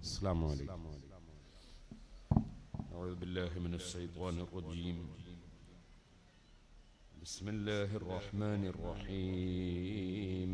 السلام عليكم أعوذ بالله من الشيطان الرجيم بسم الله الرحمن الرحيم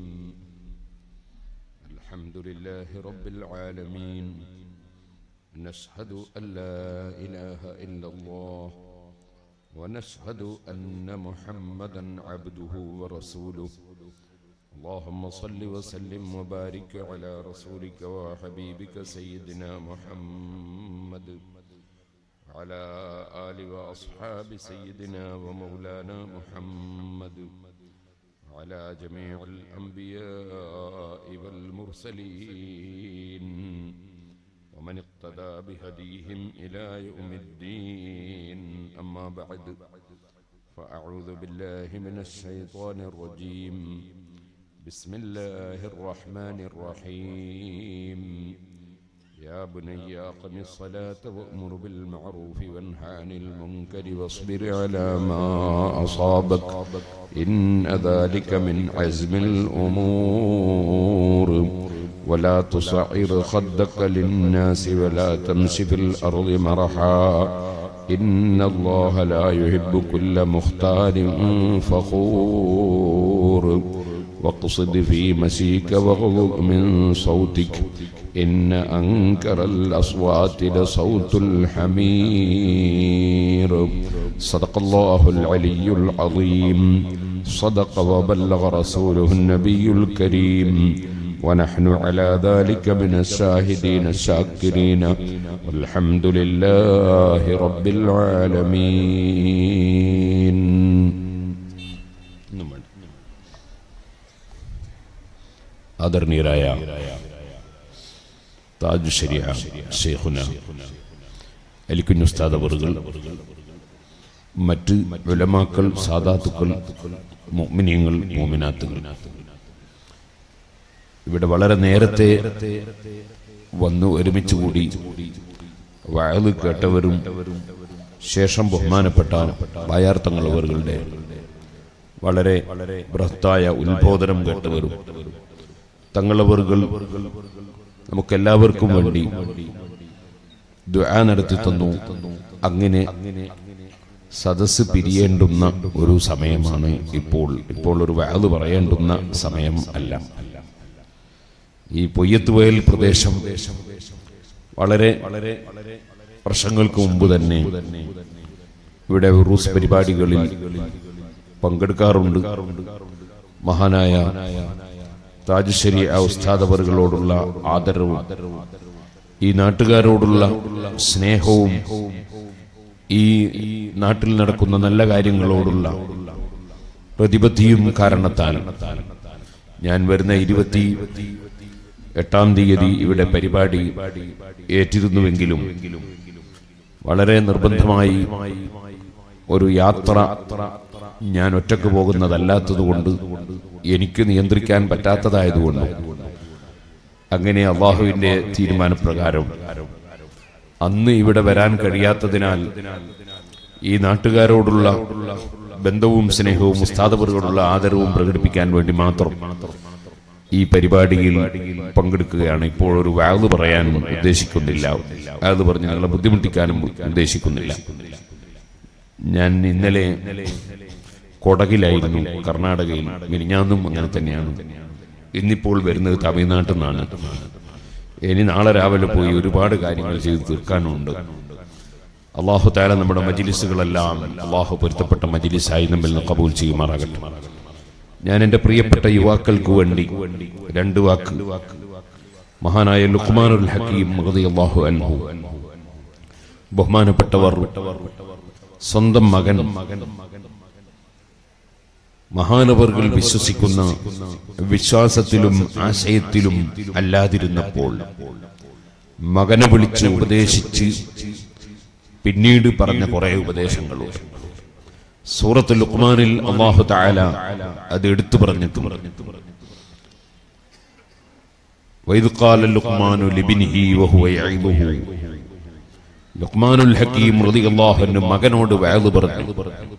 الحمد لله رب العالمين نشهد أن لا إله إلا الله ونشهد أن محمدا عبده ورسوله اللهم صل وسلم وبارك على رسولك وحبيبك سيدنا محمد وعلى آل وأصحاب سيدنا ومولانا محمد وعلى جميع الأنبياء والمرسلين ومن اقتدى بهديهم إلى يوم الدين أما بعد فأعوذ بالله من الشيطان الرجيم بسم الله الرحمن الرحيم يا بني أقم الصلاة وأمر بالمعروف وانه عن المنكر واصبر على ما أصابك إن ذلك من عزم الأمور ولا تصعر خدك للناس ولا تمش في الأرض مرحا إن الله لا يحب كل مختال فخور واقصد في مشيك واغضض من صوتك إن أنكر الأصوات لصوت الحمير صدق الله العلي العظيم صدق وبلغ رسوله النبي الكريم ونحن على ذلك من الشاهدين الشاكرين والحمد لله رب العالمين ആദരണീയരായ താജ് ശരിയ ഷെയ്ഖുന അലിക്കുഞ്ഞ് ഉസ്താദ് അവറുകൾ മറ്റ് ഉലമാക്കൾ സാദാത്തുക്കൾ മോമിനിയങ്ങൾ മോമിനാത്തുകൾ ഇവിടെ വളരെ നേരത്തെ വന്നു ഒരുമിച്ച് കൂടി വയല് കേട്ടവരും ശേഷം ബഹുമാനപ്പെട്ട വായാർത്ഥങ്ങളവറുകളുടെ വളരെ ബൃഹത്തായ ഉത്ബോധനം കേട്ടവരും തങ്ങളവറുകൾ നമുക്കെല്ലാവർക്കും വേണ്ടി ദുആ നടത്തി തന്നു അങ്ങനെ സദസ് പിരിയേണ്ടുന്ന ഒരു സമയമാണ് ഇപ്പോൾ ഇപ്പോൾ ഒരു വാത് പറയേണ്ടുന്ന സമയം അല്ല ഈ പൊയ്യത്തുവയൽ പ്രദേശം വളരെ വളരെ വർഷങ്ങൾക്ക് മുമ്പ് തന്നെ ഇവിടെ ഉറൂസ് പരിപാടികളിൽ പങ്കെടുക്കാറുണ്ട് മഹാനായ താജശ്ശേരി ഉസ്താദവറുകളോടുള്ള ആദരവും ഈ നാട്ടുകാരോടുള്ള സ്നേഹവും ഈ നാട്ടിൽ നടക്കുന്ന നല്ല കാര്യങ്ങളോടുള്ള പ്രതിബദ്ധിയും കാരണത്താൽ ഞാൻ വരുന്ന ഇരുപത്തി എട്ടാം തീയതി ഇവിടെ പരിപാടി ഏറ്റിരുന്നുവെങ്കിലും വളരെ നിർബന്ധമായി ഒരു യാത്ര ഞാൻ ഒറ്റക്ക് പോകുന്നതല്ലാത്തതുകൊണ്ട് എനിക്ക് നിയന്ത്രിക്കാൻ പറ്റാത്തതായതുകൊണ്ട് അങ്ങനെ അള്ളാഹുവിന്റെ തീരുമാനപ്രകാരം അന്ന് ഇവിടെ വരാൻ കഴിയാത്തതിനാൽ ഈ നാട്ടുകാരോടുള്ള ബന്ധവും സ്നേഹവും ഉസ്താദവറുകളുള്ള ആദരവും പ്രകടിപ്പിക്കാൻ വേണ്ടി മാത്രം ഈ പരിപാടിയിൽ പങ്കെടുക്കുകയാണ് ഇപ്പോൾ ഒരു വാത് പറയാൻ ഉദ്ദേശിക്കുന്നില്ല വാത് പറഞ്ഞ് ഞങ്ങളെ ബുദ്ധിമുട്ടിക്കാനും ഉദ്ദേശിക്കുന്നില്ല ഞാൻ ഇന്നലെ കൊടകിലായിരുന്നു കർണാടകയിൽ മിനിഞ്ഞാന്നും അങ്ങനെ തന്നെയാണ് ഇന്നിപ്പോൾ വരുന്നത് തമിഴ്നാട്ടിൽ നിന്നാണ് ഇനി നാളെ രാവിലെ പോയി ഒരുപാട് കാര്യങ്ങൾ ചെയ്ത് തീർക്കാനുണ്ട് അള്ളാഹു താല നമ്മുടെ മജിലിസുകളെല്ലാം അള്ളാഹു പൊരുത്തപ്പെട്ട മജിലിസായി നമ്മിൽ നിന്ന് കബൂൽ ചെയ്യുമാറാകട്ടെ ഞാൻ എൻ്റെ പ്രിയപ്പെട്ട യുവാക്കൾക്ക് വേണ്ടി രണ്ട് വാക്ക് മഹാനായ ലുഖ്മാനുൽ ഹക്കീം അള്ളാഹു അൻഹു ബഹുമാനപ്പെട്ടവർ സ്വന്തം മകൻ മഹാനവർകൾ വിശ്വസിക്കുന്ന വിശ്വാസത്തിലും ആശയത്തിലും അല്ലാതിരുന്നപ്പോൾ മകനെ വിളിച്ച് ഉപദേശിച്ച് പിന്നീട് പറഞ്ഞ കുറെ ഉപദേശങ്ങളുണ്ട് സൂറത്ത് ലുക്മാനിൽ അള്ളാഹു താല അത് എടുത്തു പറഞ്ഞിട്ടുണ്ട് വൈദ്കാല ലുക്മാനു ലിബിനിഹി വഹുവ യഈദുഹു ലുക്മാനുൽ ഹക്കീം റളിയല്ലാഹു മകനോട് വഅദ് പറഞ്ഞു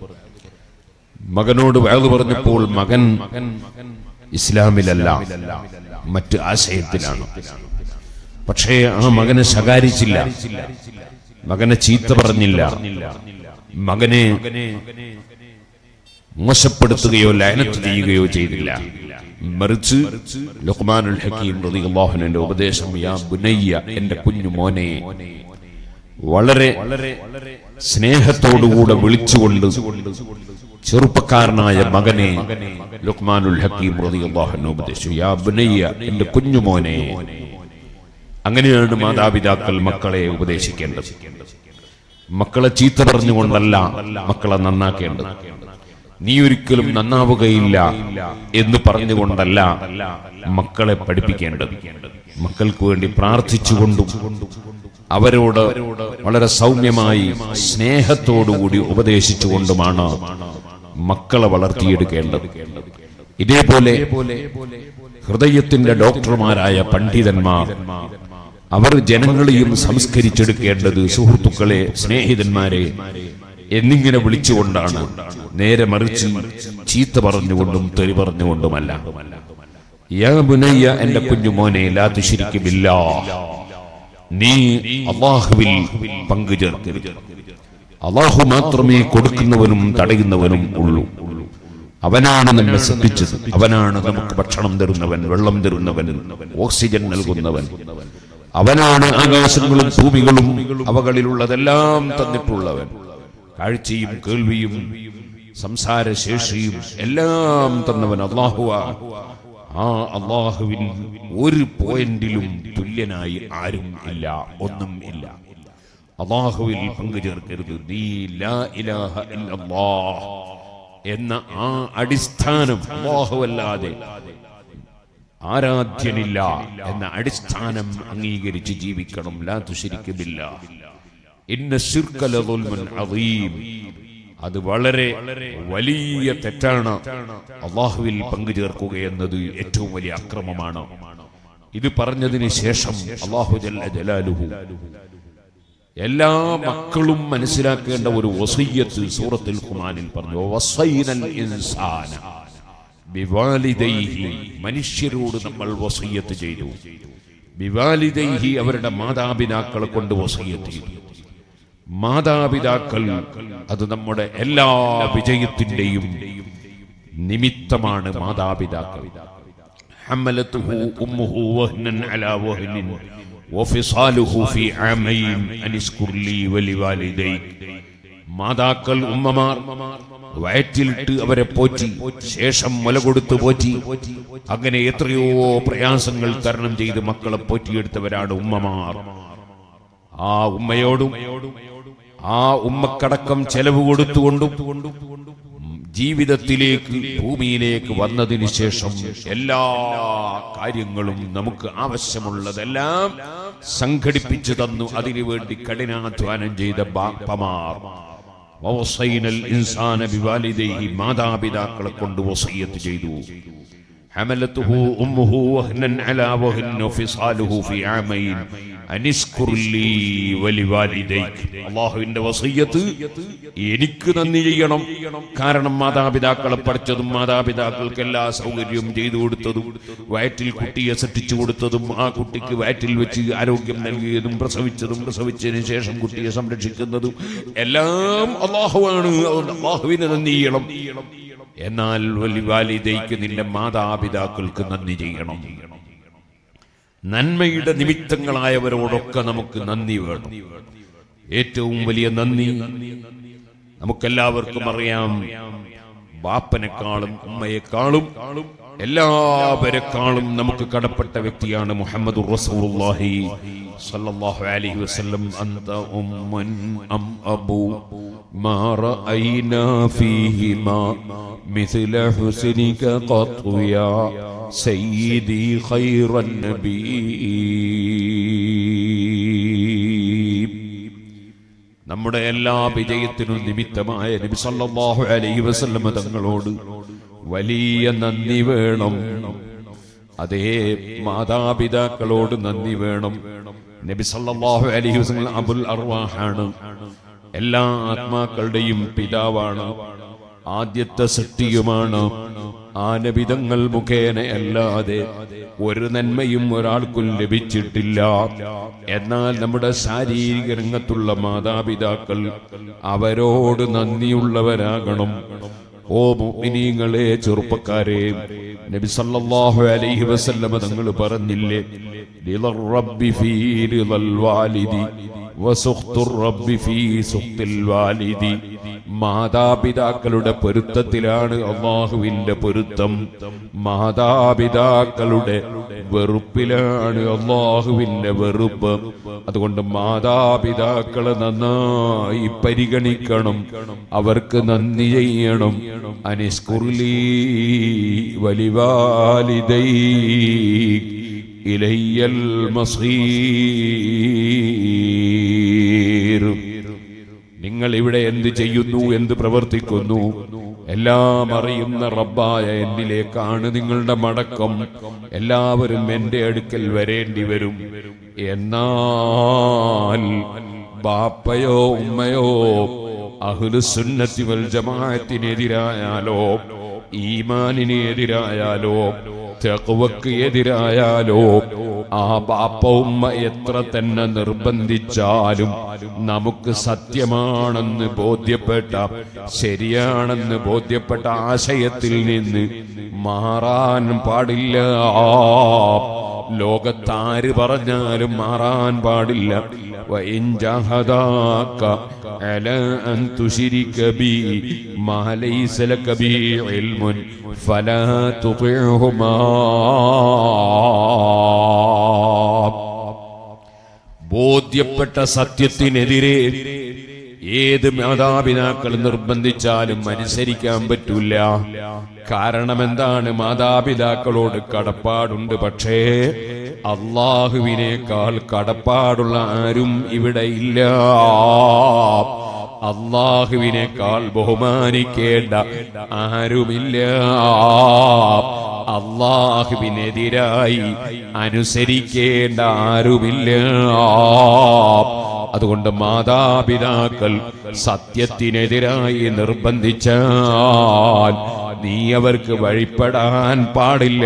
മകനോട് വഅദ് പറഞ്ഞപ്പോൾ മകൻ ഇസ്ലാമിലല്ല മറ്റ് ആശയത്തിലാണ് പക്ഷേ ആ മകനെ ശകാരിച്ചില്ല മകനെ ചീത്ത പറഞ്ഞില്ല മകനെ മോശപ്പെടുത്തുകയോ ലയനത്ത് ചെയ്യുകയോ ചെയ്തില്ല മറിച്ച് ലുഖ്മാനുൽ ഹക്കീം റളിയല്ലാഹുവിന്റെ ഉപദേശം യാ ബുനയ്യ എന്റെ കുഞ്ഞു മോനെ വളരെ സ്നേഹത്തോടുകൂടെ വിളിച്ചുകൊണ്ട് ചെറുപ്പക്കാരനായ മകനെ ലുഖ്മാനുൽ ഹക്കീം റളിയല്ലാഹു ഉപദേശിച്ചു യാ ബുനയ്യ എന്റെ കുഞ്ഞു മോനെ അങ്ങനെയാണ് മാതാപിതാക്കൾ മക്കളെ ഉപദേശിക്കേണ്ടത് മക്കളെ ചീത്ത പറഞ്ഞുകൊണ്ടല്ല മക്കളെ നന്നാക്കേണ്ടത് നീ ഒരിക്കലും നന്നാവുകയില്ല എന്ന് പറഞ്ഞുകൊണ്ടല്ല മക്കളെ പഠിപ്പിക്കേണ്ടത് മക്കൾക്ക് വേണ്ടി പ്രാർത്ഥിച്ചുകൊണ്ടും അവരോട് വളരെ സൗമ്യമായി സ്നേഹത്തോടുകൂടി ഉപദേശിച്ചുകൊണ്ടുമാണ് മക്കളെ വളർത്തിയെടുക്കേണ്ടത് ഇതേപോലെ ഹൃദയത്തിന്റെ ഡോക്ടർമാരായ പണ്ഡിതന്മാർ അവർ ജനങ്ങളെയും സംസ്കരിച്ചെടുക്കേണ്ടത് സുഹൃത്തുക്കളെ സ്നേഹിതന്മാരെ എന്നിങ്ങനെ വിളിച്ചുകൊണ്ടാണ് നേരെ മറിച്ച് ചീത്ത പറഞ്ഞുകൊണ്ടും തെറി പറഞ്ഞുകൊണ്ടുമല്ല യാ ബുനയ്യ എന്റെ കുഞ്ഞു മോനെ ലാ തുശിരിക്കുമില്ല നീ അള്ളാഹുവിൽ പങ്കു ചേർക്കരുത് അള്ളാഹു മാത്രമേ കൊടുക്കുന്നവനും തടയുന്നവനും ഉള്ളൂ അവനാണ് നമ്മെ സൃഷ്ടിച്ചത് അവനാണ് നമുക്ക് ഭക്ഷണം തരുന്നവൻ വെള്ളം തരുന്നവൻ ഓക്സിജൻ നൽകുന്നവൻ അവനാണ് ആകാശങ്ങളും ഭൂമികളും അവകളിലുള്ളതെല്ലാം തന്നിട്ടുള്ളവൻ കാഴ്ചയും കേൾവിയും സംസാരശേഷിയും എല്ലാം തന്നവൻ അള്ളാഹുവ ആ അള്ളാഹുവിൻ ഒരു പോയിന്റിലും തുല്യനായി ആരും ഇല്ല ഒന്നും ഇല്ല അള്ളാഹുവിൽ പങ്കുചേർക്കരുത് നീ ലാ ഇലാഹ ഇല്ലല്ലാഹ് എന്ന ആ അടിസ്ഥാനം അല്ലാഹുവല്ലാതെ ആരാധ്യനില്ല എന്ന അടിസ്ഥാനം അംഗീകരിച്ച് ജീവിക്കണം ലാ തുശരിക്കുമില്ല ഇന്ന ശിർക ലദുൽമുൻ അദീം അത് വളരെ വലിയ തെറ്റാണ് അള്ളാഹുവിൽ പങ്കുചേർക്കുക എന്നത് ഏറ്റവും വലിയ അക്രമമാണ് ഇത് പറഞ്ഞതിന് ശേഷം അള്ളാഹു ജല്ല ജലാലുഹു എല്ലാ മക്കളും മനസ്സിലാക്കേണ്ട ഒരു വസയ്യത്ത് സൂറത്തുൽ ഖുമാനിൽ പറഞ്ഞു വസൈനൽ ഇൻസാന ബിവാലിദൈഹി മനുഷ്യരോട് നമ്മൾ വസയ്യത്ത് ചെയ്തു ബിവാലിദൈഹി അവരുടെ മാതാപിതാക്കളെ കൊണ്ട് വസയ്യത്ത് ചെയ്തു മാതാപിതാക്കൾ അത് നമ്മുടെ എല്ലാ വിജയത്തിന്റെയും നിമിത്തമാണ് മാതാപിതാക്കൾ حملته أمه وهنا على وهن وفصاله في عامين أن اشكر لي ولوالديك മാതാക്കൾ ഉമ്മമാർ വയറ്റിലിട്ട് അവരെ പോറ്റി ശേഷം മുല കൊടുത്ത് പോറ്റി അങ്ങനെ എത്രയോ പ്രയാസങ്ങൾ തരണം ചെയ്ത് മക്കളെ പോറ്റിയെടുത്തവരാണ് ഉമ്മമാർ ആ ഉമ്മയോടും ആ ഉമ്മക്കടക്കം ചെലവ് കൊടുത്തുകൊണ്ടും ജീവിതത്തിലേക്ക് ഭൂമിയിലേക്ക് വന്നതിന് ശേഷം എല്ലാ കാര്യങ്ങളും നമുക്ക് ആവശ്യമുള്ളതെല്ലാം സംഘടിപ്പിച്ചു തന്നു അതിനുവേണ്ടി കഠിനാധ്വാനം ചെയ്ത ബാപ്പമാർ വവസൈനൽ ഇൻസാന ബിവാലിദൈഹി മാതാപിതാക്കളെ കൊണ്ട് വസയ്യത്ത് ചെയ്തു حملته أمه وهنا على وهن وفصاله في عامين أن اشكر لي ولوالديك അള്ളാഹുവിന്റെ വസയ്യത്ത് എനിക്ക് നന്ദി ചെയ്യണം കാരണം മാതാപിതാക്കളെ പഠിച്ചതും മാതാപിതാക്കൾക്ക് എല്ലാ സൗകര്യവും ചെയ്തു കൊടുത്തതും വയറ്റിൽ കുട്ടിയെ സൃഷ്ടിച്ചു കൊടുത്തതും ആ കുട്ടിക്ക് വയറ്റിൽ വെച്ച് ആരോഗ്യം നൽകിയതും പ്രസവിച്ചതും പ്രസവിച്ചതിന് ശേഷം കുട്ടിയെ സംരക്ഷിക്കുന്നതും എല്ലാം അള്ളാഹുവാണ് അതുകൊണ്ട് അള്ളാഹുവിന് നന്ദി ചെയ്യണം എന്നാൽ വലിവാലിതയ്ക്ക് നിന്റെ മാതാപിതാക്കൾക്ക് നന്ദി ചെയ്യണം നന്മയുടെ നിമിത്തങ്ങളായവരോടൊക്കെ നമുക്ക് നന്ദി വേണം ഏറ്റവും വലിയ നന്ദി നമുക്കെല്ലാവർക്കും അറിയാം ബാപ്പനെക്കാളും ഉമ്മയെക്കാളും എല്ലാവരെക്കാളും നമുക്ക് കടപ്പെട്ട വ്യക്തിയാണ് മുഹമ്മദ് റസൂലുള്ളാഹി സല്ലല്ലാഹു അലൈഹി വസല്ലം അന്ത ഉമ്മൻ അം അബു ما رأينا فيهما مثل حسنك قط يا سيدي خير النبي നമ്മുടെ എല്ലാ വിജയത്തിനും നിമിത്തമായ നബി സല്ലല്ലാഹു അലൈഹി വസല്ലം തങ്ങളോട് വലിയ നന്ദി വേണം അതേ മാതാപിതാക്കളോട് നന്ദി വേണം നബി സല്ലല്ലാഹു അലൈഹി വസല്ലം അബുൽ അർവാഹാണ് എല്ലാ ആത്മാക്കളുടെയും പിതാവാണ് ആദ്യത്തെ സൃഷ്ടിയുമാണ് ആ നബിതങ്ങൾ മുഖേന അല്ലാതെ ഒരു നന്മയും ഒരാൾക്കും ലഭിച്ചിട്ടില്ല എന്നാൽ നമ്മുടെ ശാരീരിക രംഗത്തുള്ള മാതാപിതാക്കൾ അവരോട് നന്ദിയുള്ളവരാകണം ഓ മുഅ്മിനീങ്ങളെ ചെറുപ്പക്കാരെ നബി സല്ലല്ലാഹു അലൈഹി വസല്ലമ തങ്ങൾ പറഞ്ഞില്ലേ റിളർ റബ്ബി ഫീ റിളൽ വാലിദി വസുഖ്തുർ റബ്ബി ഫീ സുഖ്തിൽ വാലിദി മാതാപിതാക്കളുടെ പൊരുത്തത്തിലാണ് അള്ളാഹുവിന്റെ പൊരുത്തം മാതാപിതാക്കളുടെ വെറുപ്പിലാണ് അള്ളാഹുവിന്റെ വെറുപ്പ് അതുകൊണ്ട് മാതാപിതാക്കളെ നന്നായി പരിഗണിക്കണം അവർക്ക് നന്ദി ചെയ്യണം അനിസ്കുർലി വലിവാലിദൈ ഇലയ്യൽ മസീർ നിങ്ങൾ ഇവിടെ എന്ത് ചെയ്യുന്നു എന്ത് പ്രവർത്തിക്കുന്നു എല്ലാം അറിയുന്ന റബ്ബായ എന്നിലേക്കാണ് നിങ്ങളുടെ മടക്കം എല്ലാവരും എന്റെ അടുക്കൽ വരേണ്ടി വരും എന്നാൽ ബാപ്പയോ ഉമ്മയോ അഹ്ലുസുന്നത്തി വൽ ജമാഅത്തിനെതിരായാലോ ഈമാനിന് എതിരായാലോ തെക്കുവക്ക് എതിരായാലോ ആ ബാപ്പ ഉമ്മ എത്ര തന്നെ നിർബന്ധിച്ചാലും നമുക്ക് സത്യമാണെന്ന് ബോധ്യപ്പെട്ട ശരിയാണെന്ന് ബോധ്യപ്പെട്ട ആശയത്തിൽ നിന്ന് മാറാൻ പാടില്ല ലോകത്താര് പറഞ്ഞാലും മാറാൻ പാടില്ല وإن جاهداك على أن تشرك بي ما ليس لك به علم فلا تطعهما ബോധ്യപ്പെട്ട സത്യത്തിനെതിരെ ഏത് മാതാപിതാക്കൾ നിർബന്ധിച്ചാലും അനുസരിക്കാൻ പറ്റൂല കാരണം എന്താണ് മാതാപിതാക്കളോട് കടപ്പാടുണ്ട് പക്ഷേ അള്ളാഹുവിനേക്കാൾ കടപ്പാടുള്ള ആരും ഇവിടെ ഇല്ല അള്ളാഹുവിനേക്കാൾ ബഹുമാനിക്കേണ്ട ആരുമില്ല അള്ളാഹുവിനെതിരായി അനുസരിക്കേണ്ട ആരുമില്ല അതുകൊണ്ട് മാതാപിതാക്കൾ സത്യത്തിനെതിരായി നിർബന്ധിച്ചാൽ നീ അവർക്ക് വഴിപ്പെടാൻ പാടില്ല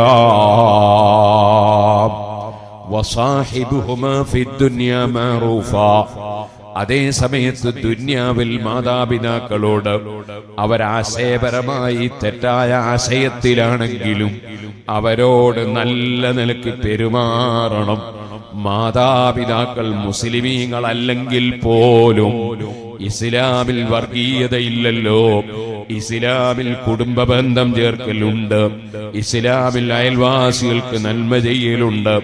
വസാഹിബുഹുമാ ഫിദ്ദുനിയ മഅറൂഫാ അതേ സമയത്ത് ദുന്യാവിൽ മാതാപിതാക്കളോട് അവരാശയപരമായി തെറ്റായ ആശയത്തിലാണെങ്കിലും അവരോട് നല്ല നിലക്ക് പെരുമാറണം മാതാപിതാക്കൾ മുസ്ലിമീങ്ങളല്ലെങ്കിൽ പോലും ഇസ്ലാമിൽ വർഗീയതയില്ലല്ലോ ഇസ്ലാമിൽ കുടുംബ ബന്ധം ചേർക്കലുണ്ട് ഇസ്ലാമിൽ അയൽവാസികൾക്ക് നന്മ ചെയ്യലുണ്ട്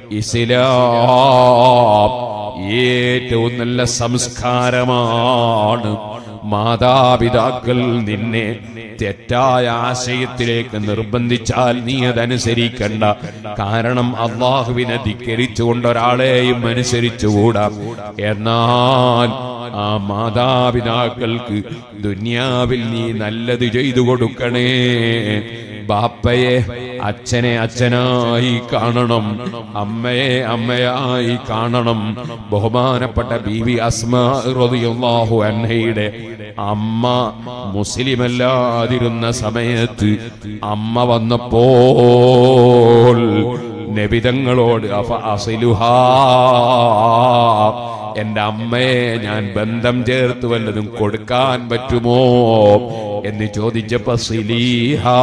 ഇസ്ലാം ഏറ്റവും നല്ല സംസ്കാരമാണ് മാതാപിതാക്കൾ നിന്നെ തെറ്റായ ആശയത്തിലേക്ക് നിർബന്ധിച്ചാൽ നീ അതനുസരിക്കണ്ട കാരണം അള്ളാഹുവിനെ ധിക്കരിച്ചുകൊണ്ട് ഒരാളെയും അനുസരിച്ചുകൂടാ എന്നാൽ ആ മാതാപിതാക്കൾക്ക് ദുന്യാവിൽ നീ നല്ലത് ചെയ്തു കൊടുക്കണേ ബാപ്പയെ അച്ഛനെ അച്ഛനായി കാണണം അമ്മയെ അമ്മയായി കാണണം ബഹുമാനപ്പെട്ട ബീവി അസ്മാ റളിയല്ലാഹു അൻഹയുടെ അമ്മ മുസ്ലിമല്ലാതിരുന്ന സമയത്ത് അമ്മ വന്നപ്പോൾ നബിതങ്ങളോട് അഫ അസിലുഹാ എന്റെ അമ്മയെ ഞാൻ ബന്ധം ചേർത്ത് വല്ലതും കൊടുക്കാൻ പറ്റുമോ എന്ന് ചോദിച്ചപ്പോ സിലീഹാ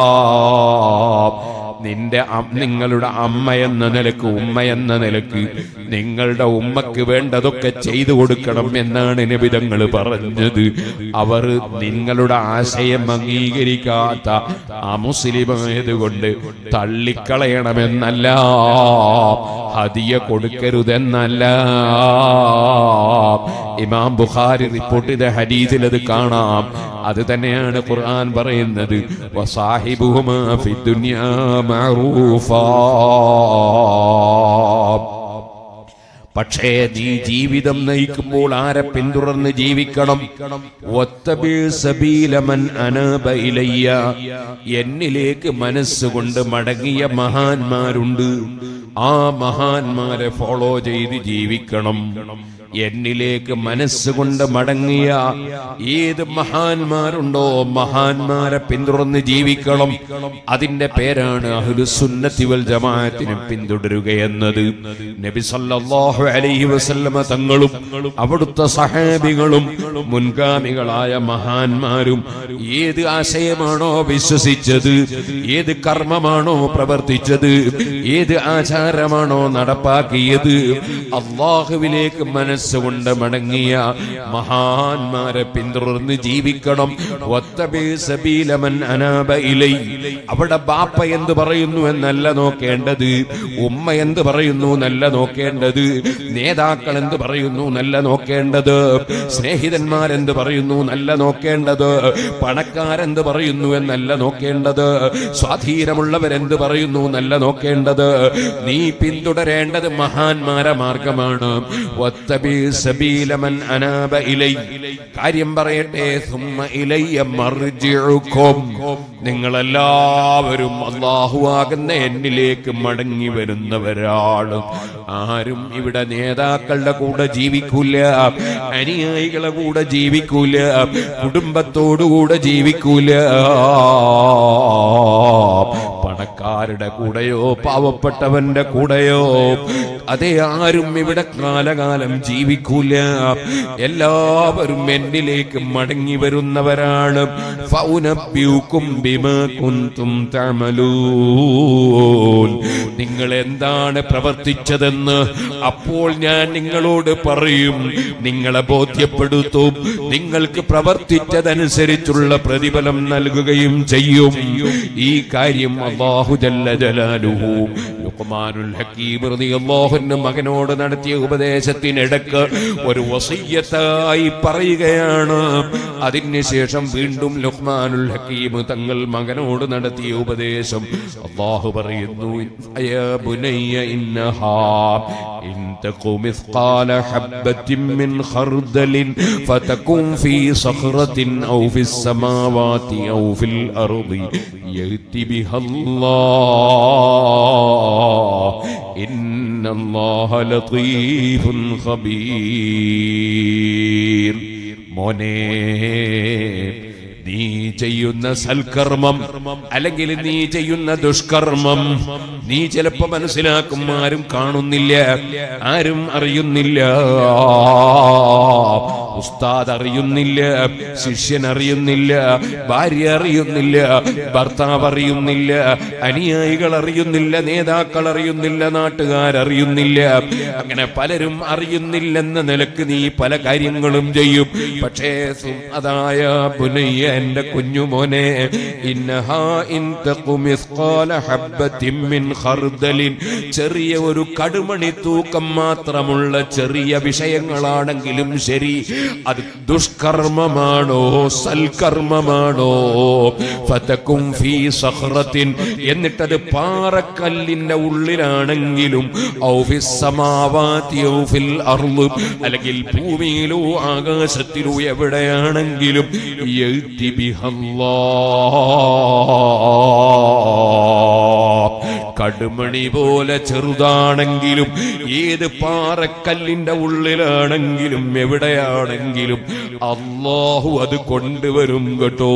നിന്റെ അം- നിങ്ങളുടെ അമ്മ എന്ന നിലക്ക് ഉമ്മ എന്ന നിലക്ക് നിങ്ങളുടെ ഉമ്മക്ക് വേണ്ടതൊക്കെ ചെയ്തു കൊടുക്കണം എന്നാണ് നിബിതങ്ങൾ പറഞ്ഞത് അവർ നിങ്ങളുടെ ആശയം അംഗീകരിക്കാത്ത അമുസ്ലിമായതുകൊണ്ട് തള്ളിക്കളയണമെന്നല്ല ഹദിയ കൊടുക്കരുതെന്നല്ല ഇമാം ബുഖാരി റിപ്പോർട്ട് ചെയ്ത ഹദീസിൽ അത് കാണാം അത് തന്നെയാണ് ഖുർആൻ പറയുന്നത് വസാഹിബുഹുമാ ഫിദ്ദുനിയാ മഅറൂഫാ പക്ഷേ നീ ജീവിതം നയിക്കുമ്പോൾ ആരെ പിന്തുടർന്ന് ജീവിക്കണം വത്തബി സബീലമൻ അനാബ ഇലയ്യ എന്നിലേക്ക് മനസ്സുകൊണ്ട് മടങ്ങിയ മഹാന്മാരുണ്ട് ആ മഹാന്മാരെ ഫോളോ ചെയ്ത് ജീവിക്കണം എന്നിലേക്ക് മനസ്സുകൊണ്ട് മടങ്ങിയ ഏത് മഹാന്മാരുണ്ടോ മഹാന്മാരെ പിന്തുടർന്ന് ജീവിക്കണം അതിന്റെ പേരാണ് അഹ്ലുസുന്നത്തി വൽ ജമാഅത്തിനെ പിന്തുടരുക എന്നത് നബി സല്ലല്ലാഹു അലൈഹി വസല്ലമ തങ്ങളും അവിടുത്തെ സഹാബികളും മുൻഗാമികളായ മഹാന്മാരും ഏത് ആശയമാണോ വിശ്വസിച്ചത് ഏത് കർമ്മമാണോ പ്രവർത്തിച്ചത് ഏത് ആചാരമാണോ നടപ്പാക്കിയത് അള്ളാഹുവിലേക്ക് മനസ്സുകൊണ്ട് മടങ്ങിയ മഹാന്മാരെ പിന്തുടർന്ന് ജീവിക്കണം വത്തബി സബീലമൻ അനാബ ഇലൈ അവിടെ ബാപ്പ എന്ത് പറയുന്നു എന്നല്ല നോക്കേണ്ടത് ഉമ്മ എന്ത് പറയുന്നു എന്നല്ല നോക്കേണ്ടത് നേതാക്കൾ എന്ത് പറയുന്നു എന്നല്ല നോക്കേണ്ടത് സ്നേഹിതന്മാരെന്ത് പറയുന്നു എന്നല്ല നോക്കേണ്ടത് പണക്കാരെന്ത് പറയുന്നു എന്നല്ല നോക്കേണ്ടത് സ്വാധീനമുള്ളവരെന്ത് പറയുന്നു എന്നല്ല നോക്കേണ്ടത് നീ പിന്തുടരേണ്ടത് മഹാന്മാരെ മാർഗമാണ് വത്തബി സബീലമൻ അനാബ ഇലൈ കാര്യം പറയട്ടെ സുമ്മ ഇലയ്യ മർജിഉക്കും നിങ്ങളെല്ലാവരും അള്ളാഹുവാകുന്ന എന്നിലേക്ക് മടങ്ങി വരുന്നവരാണ് ആരും ഇവിടെ നേതാക്കളുടെ കൂടെ ജീവിക്കൂല അനുയായികളെ കൂടെ ജീവിക്കൂല കുടുംബത്തോടുകൂടെ ജീവിക്കൂല പണക്കാരുടെ കൂടെയോ പാവപ്പെട്ടവന്റെ കൂടെയോ അതേ ആരും ഇവിടെ കാലകാലം ജീവിക്കൂല എല്ലാവരും എന്നിലേക്ക് മടങ്ങി വരുന്നവരാണ് ഫൗനബ്യൂക്കും ബിമാ കുന്തും തഅമലൂൻ നിങ്ങൾ എന്താണ് പ്രവർത്തിച്ചതെന്ന് അപ്പോൾ ഞാൻ നിങ്ങളോട് പറയും നിങ്ങളെ ബോധ്യപ്പെടുത്തും നിങ്ങൾക്ക് പ്രവർത്തിച്ചതനുസരിച്ചുള്ള പ്രതിഫലം നൽകുകയും ചെയ്യും ഈ കാര്യം അള്ളാഹു ജല്ല ജലാലുഹു ലുഖ്മാനുൽ ഹക്കീം റളിയല്ലാഹുവിന്റെ മകനോട് നടത്തിയ ഉപദേശത്തിനിടക്ക് ഒരു വസീയത്തായി പറയുകയാണ് അതിനുശേഷം വീണ്ടും ലുഖ്മാനുൽ ഹക്കീം തങ്ങൾ മകനോട് നടത്തിയ ഉപദേശം അള്ളാഹു പറയുന്നു അയാ ബുനയ്യ ഇന്നഹാ ഇൻ തഖു മിസ്ഖാല ഹബ്ബത്തിൻ മിൻ ഖർദലിൻ ഫതകുൻ ഫീ സഖറത്തിൻ ഔ ഫിസ് സമാവാതി ഔ ഫിൽ അർളി യഅതി ബിഹല്ലാഹ് ഇന്നല്ലാഹ ലതീഫുൻ ഖബീർ മോനേ നീ ചെയ്യുന്ന സൽക്കർമ്മം അല്ലെങ്കിൽ നീ ചെയ്യുന്ന ദുഷ്കർമ്മം നീ ചിലപ്പോ മനസ്സിലാക്കും ആരും കാണുന്നില്ല ആരും അറിയുന്നില്ല ഉസ്താദ് അറിയുന്നില്ല ശിഷ്യൻ അറിയുന്നില്ല ഭാര്യ അറിയുന്നില്ല ഭർത്താവ് അറിയുന്നില്ല അനുയായികൾ അറിയുന്നില്ല നേതാക്കൾ അറിയുന്നില്ല നാട്ടുകാരറിയുന്നില്ല അങ്ങനെ പലരും അറിയുന്നില്ലെന്ന നിലക്ക് നീ പല കാര്യങ്ങളും ചെയ്യും പക്ഷേ അതായ പുനയ്യ എന്റെ കുഞ്ഞുമോനെ ഇന്നഹാ ഇൻ തഖു മിസ്ഖാല ഹബ്ബത്തിൻ മിൻ ഖർദലിൻ ചെറിയ ഒരു കടുമണി തൂക്കം മാത്രമുള്ള ചെറിയ വിഷയങ്ങളാണെങ്കിലും ശരി അത് ദുഷ്കർമ്മമാണോ സൽക്കർമ്മമാണോ ഫതകും ഫീ സഖറത്തിൻ എന്നിട്ടത് പാറക്കല്ലിന്റെ ഉള്ളിലാണെങ്കിലും ഔ ഫിസ് സമാവാതി ഔ ഫിൽ അർള് അല്ലെങ്കിൽ ഭൂമിയിലോ ആകാശത്തിലോ എവിടെയാണെങ്കിലും യഅ്തി ബിഹല്ലാഹ് കടുമണി പോലെ ചെറുതാണെങ്കിലും ഏത് പാറക്കല്ലിന്റെ ഉള്ളിലാണെങ്കിലും എവിടെയാണെങ്കിലും അള്ളാഹു അത് കൊണ്ടുവരും കേട്ടോ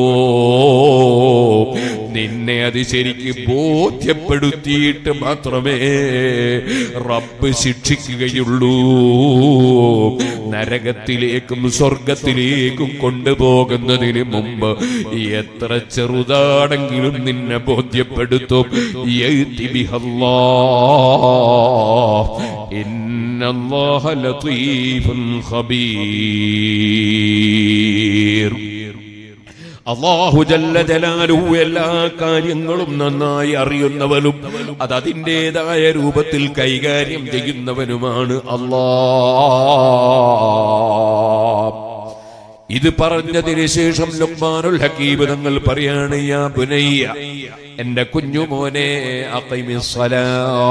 നിന്നെ അത് ശരിക്ക് ബോധ്യപ്പെടുത്തിയിട്ട് മാത്രമേ റബ്ബ് ശിക്ഷിക്കുകയുള്ളൂ നരകത്തിലേക്കും സ്വർഗത്തിലേക്കും കൊണ്ടുപോകുന്നതിന് മുമ്പ് എത്ര ചെറുതാണെങ്കിലും നിന്നെ ബോധ്യപ്പെടുത്തും യഅ്തി ബിഹല്ലാഹ്. ഇന്നല്ലാഹ ലതീഫുൻ ഖബീർ അള്ളാഹു ജല്ല ജലാലുഹു എല്ലാ കാര്യങ്ങളും നന്നായി അറിയുന്നവനും അത് അതിൻ്റെതായ രൂപത്തിൽ കൈകാര്യം ചെയ്യുന്നവനുമാണ് അള്ളാ ഇത് പറഞ്ഞതിന് ശേഷം ലുക്മാനുൽ ഹക്കീബ് തങ്ങൾ പറയാണ് യാ ബുനയ്യ എന്റെ കുഞ്ഞുമോനെ അഖിമിസ്സലാ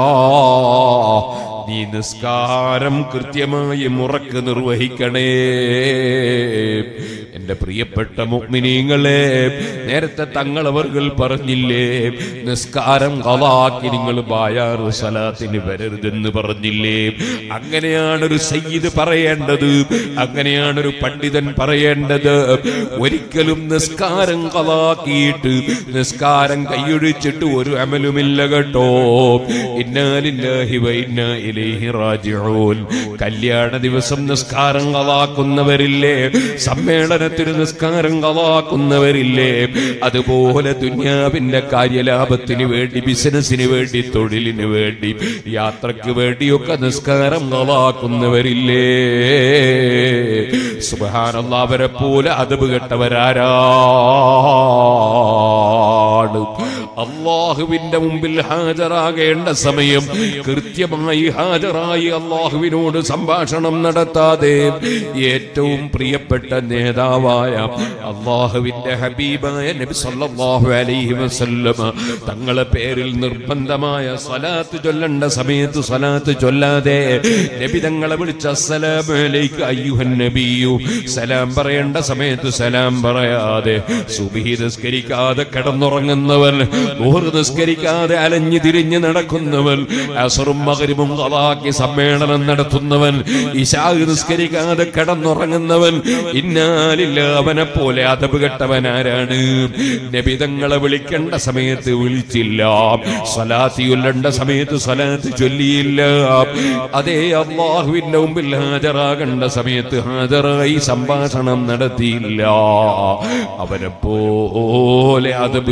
നീ നിസ്കാരം കൃത്യമായി മുറക്ക് നിർവഹിക്കണേ എന്റെ പ്രിയപ്പെട്ട മുഗ്മിനീങ്ങളെ നേരത്തെ തങ്ങളവർകൾ പറഞ്ഞില്ലേ നിസ്കാരം കലാക്കി നിങ്ങൾ ബായാറ് സലാത്തിന് വരരുതെന്ന് പറഞ്ഞില്ലേ അങ്ങനെയാണ് ഒരു സയ്യിദ് പറയേണ്ടത് അങ്ങനെയാണ് ഒരു പണ്ഡിതൻ പറയേണ്ടത് ഒരിക്കലും നിസ്കാരം കലാക്കിയിട്ട് നിസ്കാരം കൈയൊഴിച്ചിട്ട് ഒരു അമലുമില്ല കേട്ടോ ഇന്നാലില്ലാഹി വ ഇന്നാ ഇലൈഹി റാജിഊൻ കല്യാണ ദിവസം നിസ്കാരം കലാക്കുന്നവരില്ലേ സമ്മേളനത്തിന് നിസ്കാരം കലാക്കുന്നവരില്ലേ അതുപോലെ ദുന്യാവിന്റെ കാര്യലാഭത്തിന് വേണ്ടി ബിസിനസിന് വേണ്ടി തൊഴിലിന് വേണ്ടി യാത്രക്ക് വേണ്ടിയൊക്കെ നിസ്കാരം കലാക്കുന്നവരില്ലേ സുബഹാനല്ലാ അവരെ പോലെ അതബ് കെട്ടവരാരാണ് അള്ളാഹുവിന്റെ മുമ്പിൽ ഹാജരാകേണ്ട സമയം കൃത്യമായി ഹാജരായി അള്ളാഹുവിനോട് സംഭാഷണം നടത്താതെ ഏറ്റവും പ്രിയപ്പെട്ട നേതാവായ അള്ളാഹുവിന്റെ ഹബീബായ നബി സല്ലല്ലാഹു അലൈഹി വസല്ലമ തങ്ങളെ പേരിൽ നിർബന്ധമായ സ്വലാത്ത് ചൊല്ലേണ്ട സമയത്ത് സ്വലാത്ത് ചൊല്ലാതെ നബി തങ്ങളെ വിളിച്ച അസ്സലാമു അലൈക അയ്യുഹൻ നബിയു സലാം പറയേണ്ട സമയത്ത് സലാം പറയാതെ സുബഹി നിസ്കരിക്കാതെ കിടന്നുറങ്ങുന്നവൻ ഊഹർ നിസ്കരിക്കാതെ അലഞ്ഞു തിരിഞ്ഞ് നടക്കുന്നവൻ അസറും മകരിമും കളാക്കി സമ്മേളനം നടത്തുന്നവൻ ഇശാ നിസ്കരിക്കാതെ കിടന്നുറങ്ങുന്നവൻ ഇന്നാലില്ല അവനെ പോലെ അതപ് കെട്ടവൻ ആരാണ് നബിതങ്ങളെ വിളിക്കേണ്ട സമയത്ത് വിളിച്ചില്ല സ്വലാത്തി ചൊല്ലേണ്ട സമയത്ത് സ്വലാത്ത് ചൊല്ലിയില്ല അതേ അള്ളാഹുവിന്റെ മുമ്പിൽ ഹാജരാകേണ്ട സമയത്ത് ഹാജരായി സംഭാഷണം നടത്തിയില്ല അവനെ പോലെ അതപ്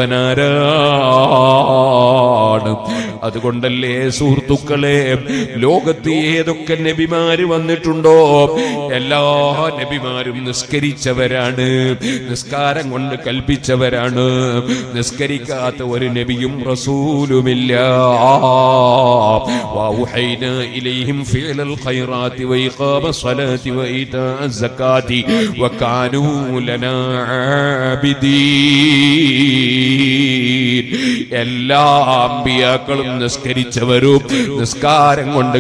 കെട്ടവനാരാണ് അതുകൊണ്ടല്ലേ സുഹൃത്തുക്കളെ ലോകത്ത് ഏതൊക്കെ നബിമാര് വന്നിട്ടുണ്ടോ എല്ലാ നബിമാരും നിസ്കരിച്ചവരാണ് നിസ്കാരം കൊണ്ട് കൽപ്പിച്ചവരാണ് നിസ്കരിക്കാത്ത ഒരു നബിയും റസൂലുമില്ല وأوحينا إليهم فعل الخيرات وإقام الصلاة وإيتاء الزكاة وكانوا لنا عابدين എല്ലാ അമ്പിയാക്കളും നിസ്കരിച്ചവരും നിസ്കാരം കൊണ്ട്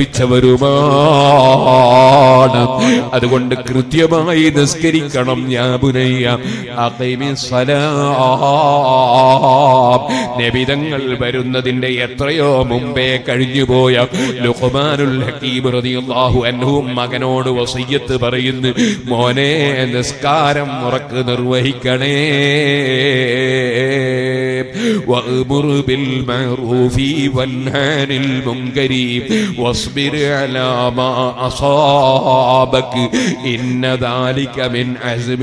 കൽപ്പിച്ചവരുമാണ് അതുകൊണ്ട് കൃത്യമായി നിസ്കരിക്കണം ഞാബുനയ്യ നബിതങ്ങൾ വരുന്നതിന്റെ എത്രയോ മുമ്പേ കഴിഞ്ഞുപോയ ലുഖ്മാനുൽ ഹക്കീം റളിയല്ലാഹു അൻഹും മകനോട് വസയ്യത്ത് പറയുന്നു മോനെ നിസ്കാരം ഉറക്ക് നിർവഹിക്കണേ وأمر بالمعروف وانهى عن المنكر واصبر على ما أصابك إن ذلك من عزم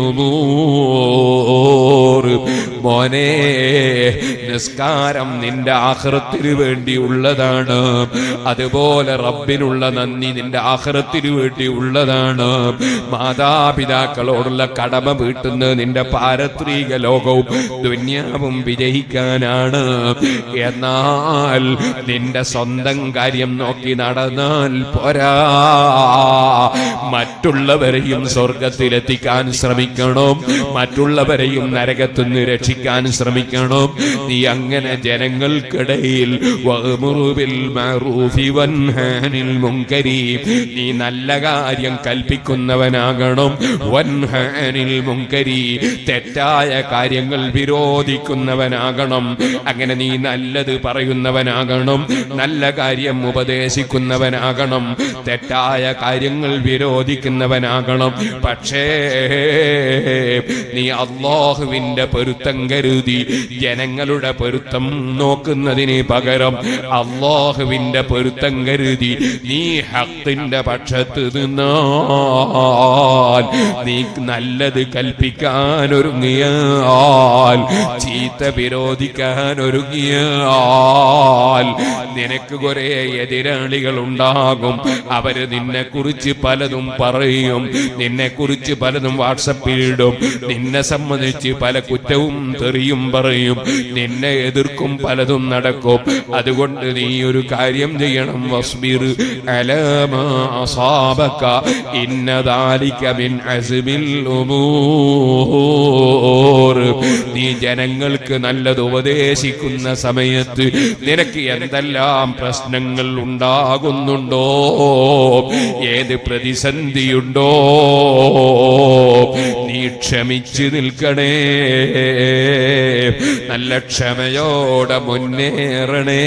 الأمور മോനെ നിസ്കാരം നിന്റെ ആഹ്റത്തിന് വേണ്ടിയുള്ളതാണ് അതുപോലെ റബ്ബിനുള്ള നന്ദി നിന്റെ ആഹ്റത്തിന് വേണ്ടിയുള്ളതാണ് മാതാപിതാക്കളോടുള്ള കടമ വീട്ടുന്നത് നിന്റെ പാരത്രിക ലോകവും ദുന്യാവും വിജയിക്കാനാണ് എന്നാൽ നിന്റെ സ്വന്തം കാര്യം നോക്കി നടന്നാൽ പോരാ മറ്റുള്ളവരെയും സ്വർഗത്തിലെത്തിക്കാൻ ശ്രമിക്കണം മറ്റുള്ളവരെയും നരകത്തുനിന്ന് രക്ഷിക്കാൻ ശ്രമിക്കണം നീ അങ്ങനെ ജനങ്ങൾക്കിടയിൽ വഅ്മുറുബിൽ മഅറൂഫി വൻഹാനിൽ മുൻകരി നീ നല്ല കാര്യം കൽപ്പിക്കുന്നവനാകണം വൻഹാനിൽ മുൻകരി തെറ്റായ കാര്യങ്ങൾ വിരോധിക്കുന്നവനാകണം അങ്ങനെ നീ നല്ലത് പറയുന്നവനാകണം നല്ല കാര്യം ഉപദേശിക്കുന്നവനാകണം തെറ്റായ കാര്യങ്ങൾ വിരോധിക്കുന്നവനാകണം പക്ഷേ നീ അള്ളാഹുവിന്റെ പൊരുത്തം കരുതി ജനങ്ങളുടെ പൊരുത്തം നോക്കുന്നതിന് പകരം അള്ളാഹുവിന്റെ പൊരുത്തം കരുതി നീ ഹത്തിന്റെ പക്ഷത്ത് നിന്നാൽ നീ നല്ലത് കൽപ്പിക്കാൻ ഒരുങ്ങിയാൽ ചീത്ത വിരോധിക്കാൻ ഒരുങ്ങിയാൽ നിനക്ക് കുറെ എതിരാളികൾ ഉണ്ടാകും അവര് നിന്നെ കുറിച്ച് പലതും പറയും നിന്നെ കുറിച്ച് പലതും വാട്സപ്പിൽ ഇടും നിന്നെ സംബന്ധിച്ച് പല കുറ്റവും തെറിയും പറയും നിന്നെ എതിർക്കും പലതും നടക്കും അതുകൊണ്ട് നീ ഒരു കാര്യം ചെയ്യണം വസ്ബിർ അലമാ അസാബക ഇന്നദാലിക മിൻ അസ്മിൽ ഉമൂർ നീ ജനങ്ങൾക്ക് നല്ലത് ഉപദേശിക്കുന്ന സമയത്ത് നിനക്ക് എന്തെല്ലാം പ്രശ്നങ്ങൾ ഉണ്ടാകുന്നുണ്ടോ ഏത് പ്രതിസന്ധിയുണ്ടോ നീ ക്ഷമിച്ചു നിൽക്കണേ നല്ല ക്ഷമയോടെ മുന്നേറണേ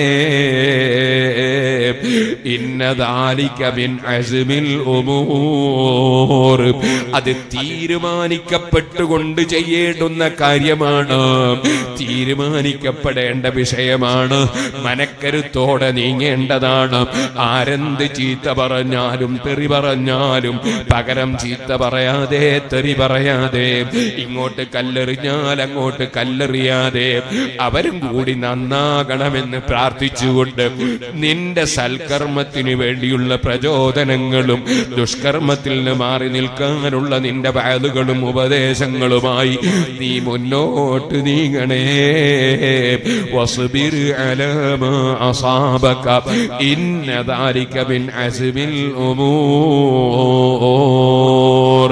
ഇന്നതാലിക മിൻ അസ്മിൽ ഉമൂർ അത് തീരുമാനിക്കപ്പെട്ടുകൊണ്ട് ചെയ്യേണ്ടുന്ന കാര്യമാണ് തീരുമാനിക്കപ്പെടേണ്ട വിഷയമാണ് മനക്കരുത്തോടെ നീങ്ങേണ്ടതാണ് ആരെന്ത് ചീത്ത പറഞ്ഞാലും തെറി പറഞ്ഞാലും പകരം ചീത്ത പറയാതെ തെറി പറയാതെ ഇങ്ങോട്ട് കല്ലെറിഞ്ഞാൽ അങ്ങോട്ട് കല്ലെറിയാതെ അവരും കൂടി നന്നാകണമെന്ന് പ്രാർത്ഥിച്ചുകൊണ്ട് നിന്റെ സൽക്കർമ്മത്തിന് വേണ്ടിയുള്ള പ്രചോദനങ്ങളും ദുഷ്കർമ്മത്തിൽ നിന്ന് മാറി നിൽക്കാനുള്ള നിന്റെ വാലുകളും ഉപദേശങ്ങളുമായി നീ മുന്നോട്ട് നീങ്ങണേ വസ്ബിർ അലാ മാ അസാബക ഇന്ന ദാലിക മിൻ അസ്മിൽ ഉമൂർ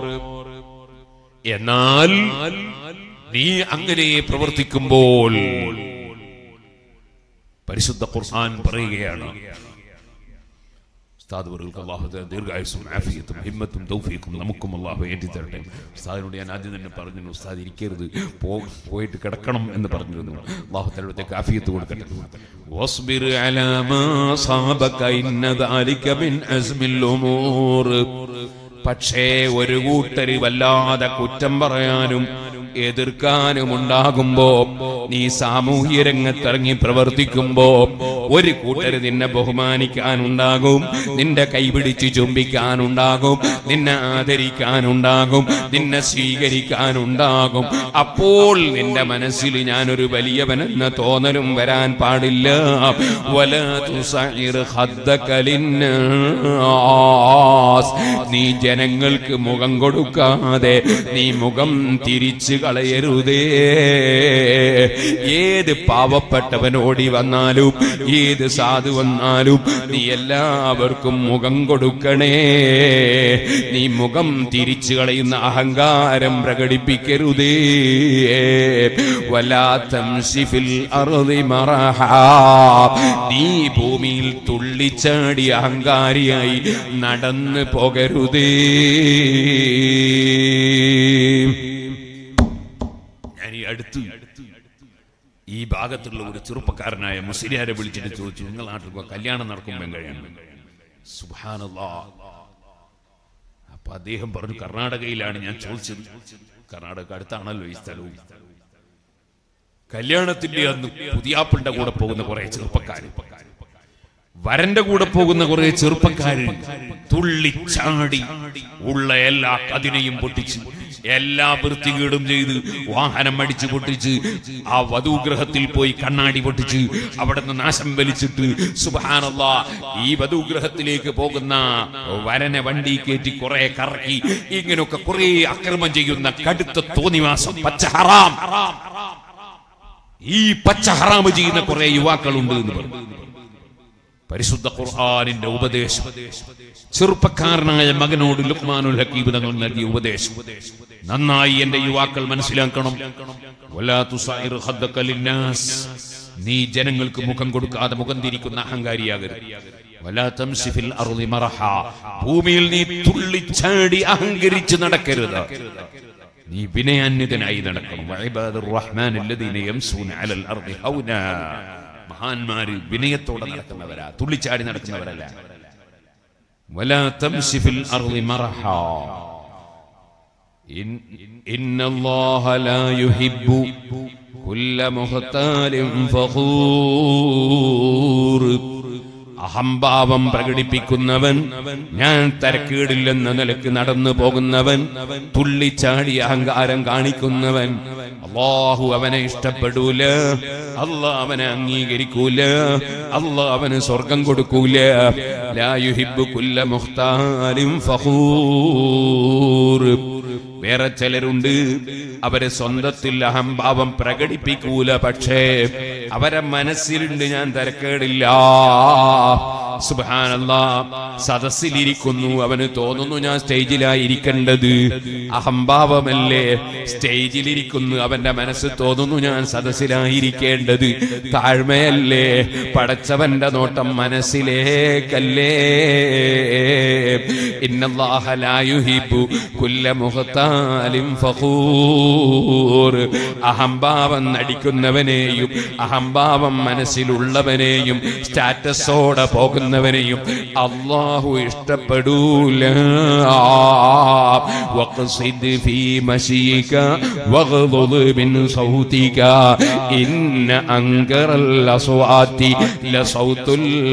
എന്നാൽ നീ അങ്ങനെ പ്രവർത്തിക്കുമ്പോൾ പരിശുദ്ധ ഖുർആൻ പറയുകയാണ് ഉസ്താദ് അവർക്ക് അള്ളാഹു തആല ദീർഘായുസ്സും ആഫിയത്തും ഹിമ്മത്തും തൗഫീഖും നമുക്കും അള്ളാഹു ഏറ്റി തരട്ടെ ഉസ്താദിനോട് ഞാൻ ആദ്യം തന്നെ പറഞ്ഞു ഉസ്താദ് ഇരിക്കരുത് പോ പോയിട്ട് കിടക്കണം എന്ന് പറഞ്ഞിരുന്നു അള്ളാഹു തആലത്തേക്ക് ആഫിയത്ത് കൊടുക്കട്ടെ വസ്ബിർ അലാ മാ സാബക ഇന്ന ദാലിക മിൻ അസ്മിൽ ഉമൂർ പക്ഷേ ഒരു കൂട്ടര് വല്ലാതെ കുറ്റം പറയാനും എതിർക്കാനും ഉണ്ടാകുമ്പോ നീ സാമൂഹ്യ രംഗത്തിറങ്ങി പ്രവർത്തിക്കുമ്പോ ഒരു കൂട്ടര് നിന്നെ ബഹുമാനിക്കാനുണ്ടാകും നിന്റെ കൈപിടിച്ച് ചുംബിക്കാനുണ്ടാകും നിന്നെ ആദരിക്കാനുണ്ടാകും നിന്നെ സ്വീകരിക്കാനുണ്ടാകും അപ്പോൾ നിന്റെ മനസ്സിൽ ഞാനൊരു വലിയവനെന്ന തോന്നലും വരാൻ പാടില്ല വല തുസഇർ ഖദ്ദക ലിന്നാസ്. നീ ജനങ്ങൾക്ക് മുഖം കൊടുക്കാതെ നീ മുഖം തിരിച്ചു കളയരുതേ ഏത് പാവപ്പെട്ടവനോടി വന്നാലും ഏത് സാധു വന്നാലും നീ എല്ലാവർക്കും മുഖം കൊടുക്കണേ നീ മുഖം തിരിച്ചു കളയുന്ന അഹങ്കാരം പ്രകടിപ്പിക്കരുതേ വലാത്തംശിഫിൽ അറുതി മറഹ നീ ഭൂമിയിൽ തുള്ളിച്ചാടി അഹങ്കാരിയായി നടന്നു പോകരുതേ ഞാൻ ഈ അടുത്ത് ഈ ഭാഗത്തുള്ള ഒരു ചെറുപ്പക്കാരനായ മുസ്ലിയാരെ വിളിച്ചിട്ട് ചോദിച്ചു നിങ്ങൾ നാട്ടിൽ പോ, കല്യാണം നടക്കുമ്പോൾ കഴിയണം സുബാനല്ലാ അപ്പൊ അദ്ദേഹം പറഞ്ഞു കർണാടകയിലാണ് ഞാൻ ചോദിച്ചത് കർണാടക അടുത്താണല്ലോ ഈ സ്ഥലവും കല്യാണത്തിന്റെ അന്ന് പുതിയാപ്പിളിന്റെ കൂടെ പോകുന്ന കുറെ ചെറുപ്പക്കാര് വരന്റെ കൂടെ പോകുന്ന കുറെ ചെറുപ്പക്കാര് തുള്ളിച്ചാടി ഉള്ള എല്ലാ കതിനെയും പൊട്ടിച്ച് എല്ലാ വൃത്തികേടും ചെയ്ത് വാഹനം അടിച്ച് പൊട്ടിച്ച് ആ വധുഗ്രഹത്തിൽ പോയി കണ്ണാടി പൊട്ടിച്ച് അവിടെ നിന്ന് നാശം വലിച്ചിട്ട് സുബാനല്ല ഈ വധുഗ്രഹത്തിലേക്ക് പോകുന്ന വരനെ വണ്ടി കയറ്റി കുറെ കറക്കി ഇങ്ങനെയൊക്കെ കുറെ അക്രമം ചെയ്യുന്ന കടുത്ത തോന്നിവാസം പച്ച ഹറാം ഈ പച്ച ഹറാമ് ചെയ്യുന്ന കുറെ യുവാക്കളുണ്ട് എന്ന് പറഞ്ഞു പരിശുദ്ധ ഖുർആനിന്റെ ഉപദേശം ചെറുപ്പക്കാരനായ മകനോട് ലുക്മാനുൽ ഹക്കീബ് തങ്ങൾ നൽകിയ ഉപദേശം നന്നായി എന്റെ യുവാക്കൾ മനസ്സിലാക്കണം വലാ തുസൈർ ഖദ്ദക ലിന്നാസ്. നീ ജനങ്ങൾക്ക് മുഖം കൊടുക്കാതെ മുഖം തിരിക്കുന്ന അഹങ്കാരിയാകരുത് വലാ തംശി ഫിൽ അർളി മറഹ. ഭൂമിയിൽ നീ തുള്ളിച്ചാടി അഹങ്കരിച്ച് നടക്കരുത് നീ വിനയാന്വിതനായി നടക്കണം വഇബാദുർ റഹ്മാൻ അല്ലദീന യംസൂന അലൽ അർളി ഹൗനാ മഹാന്മാര് വിനയത്തോടെ നടക്കുന്നവരാ തുള്ളിച്ചാടി നടക്കുന്നവരല്ല വലാ തംശി ഫിൽ അർളി മറഹ ഇൻ ഇന്നല്ലാഹ ലാ യുഹിബ്ബു കുല്ല മുഖ്താലിൻ ഫഖൂർ അഹംഭാവം പ്രകടിപ്പിക്കുന്നവൻ ഞാൻ തരക്കേടില്ലെന്ന നിലക്ക് നടന്നു പോകുന്നവൻ തുള്ളിച്ചാടി അഹങ്കാരം കാണിക്കുന്നവൻ അള്ളാഹു അവനെ ഇഷ്ടപ്പെടൂല അള്ളാഹ് അവനെ അംഗീകരിക്കൂല അള്ളാഹ് അവന് സ്വർഗം കൊടുക്കൂല ലാ യുഹിബ്ബു കുല്ല മുഖ്താലിൻ ഫഖൂർ വേറെ ചിലരുണ്ട് അവര് സ്വന്തത്തിൽ അഹംഭാവം പ്രകടിപ്പിക്കൂല പക്ഷേ അവരെ മനസ്സിലുണ്ട് ഞാൻ തിരക്കേടില്ല സുബ്ഹാനല്ലാ സദസ്സിലിരിക്കുന്നു അവന് തോന്നുന്നു ഞാൻ സ്റ്റേജിലായിരിക്കേണ്ടത് അഹംഭാവമല്ലേ സ്റ്റേജിലിരിക്കുന്നു അവന്റെ മനസ്സ് തോന്നുന്നു ഞാൻ സദസ്സിലായിരിക്കേണ്ടത് താഴ്മയല്ലേ പടച്ചവന്റെ നോട്ടം മനസ്സിലേക്കല്ലേ ഇന്നല്ലാഹ ലാ യുഹിബ്ബു കുല്ല മുഖ്താലിൻ ഫഖൂർ അഹംഭാവം നടിക്കുന്നവനെയും അഹംഭാവം മനസ്സിലുള്ളവനെയും സ്റ്റാറ്റസോടെ പോകുന്നവനെയും അള്ളാഹു ഇഷ്ടപ്പെടൂല وقصد في مشيك واغضض من صوتك إن أنكر الأصوات لصوت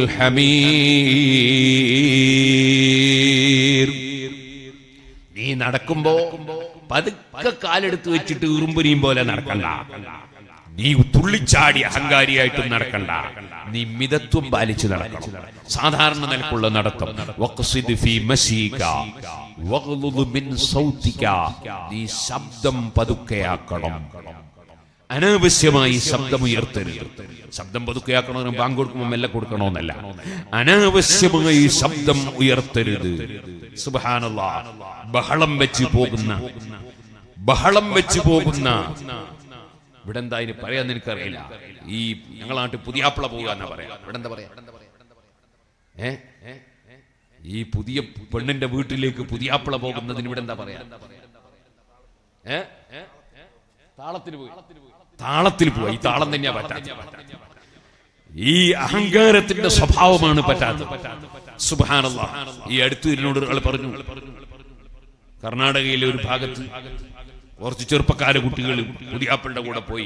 الحمير നീ നടക്കുമ്പോ പതുക്കെ കാലെടുത്ത് വെച്ചിട്ട് ഉറുമ്പുരിയും പോലെ നടക്കണ്ട നീ തുള്ളിച്ചാടി അഹങ്കാരിയായിട്ടും നടക്കണ്ട നീ മിതത്വം പാലിച്ച് നടക്കണം സാധാരണ നിലക്കുള്ള നടത്തം വഖ്സിദ് ഫീ മശീക വഗ്ളുദ് മിൻ സൗതിക നീ ശബ്ദം പതുക്കെയാക്കണം അനാവശ്യമായി ശബ്ദം ഉയർത്തരുത് ശബ്ദം പതുക്കെയാക്കണമെന്ന് ബാങ്ക് കൊടുക്കുമ്പോൾ മെല്ലെ കൊടുക്കണമെന്നല്ല അനാവശ്യമായി ശബ്ദം ഉയർത്തരുത് സുബഹാനല്ലാ ബഹളം വെച്ച് പോകുന്ന ബഹളം വെച്ച് പോകുന്ന ഇവിടെ എന്താ ഇനി പറയാന്ന് എനിക്കറിയില്ല ഈ ഞങ്ങളെ നാട്ടിൽ പുതിയാപ്പിള പോകുക എന്നാ പറയാ ഇവിടെ എന്താ പറയാ ഏ ഈ പുതിയ പെണ്ണിന്റെ വീട്ടിലേക്ക് പുതിയാപ്പിള പോകുന്നതിന് ഇവിടെ എന്താ പറയാ ഏ താളത്തിന് പോയി താളത്തിൽ പോയി ഈ താളം തന്നെയാ പറ്റാത്ത ഈ അഹങ്കാരത്തിന്റെ സ്വഭാവമാണ് പറ്റാത്തത് സുബാനല്ല ഈ അടുത്ത് ഇതിനോട് ഒരാൾ പറഞ്ഞു കർണാടകയിലെ ഒരു ഭാഗത്ത് കുറച്ച് ചെറുപ്പക്കാര കുട്ടികൾ പുതിയാപ്പിളുടെ കൂടെ പോയി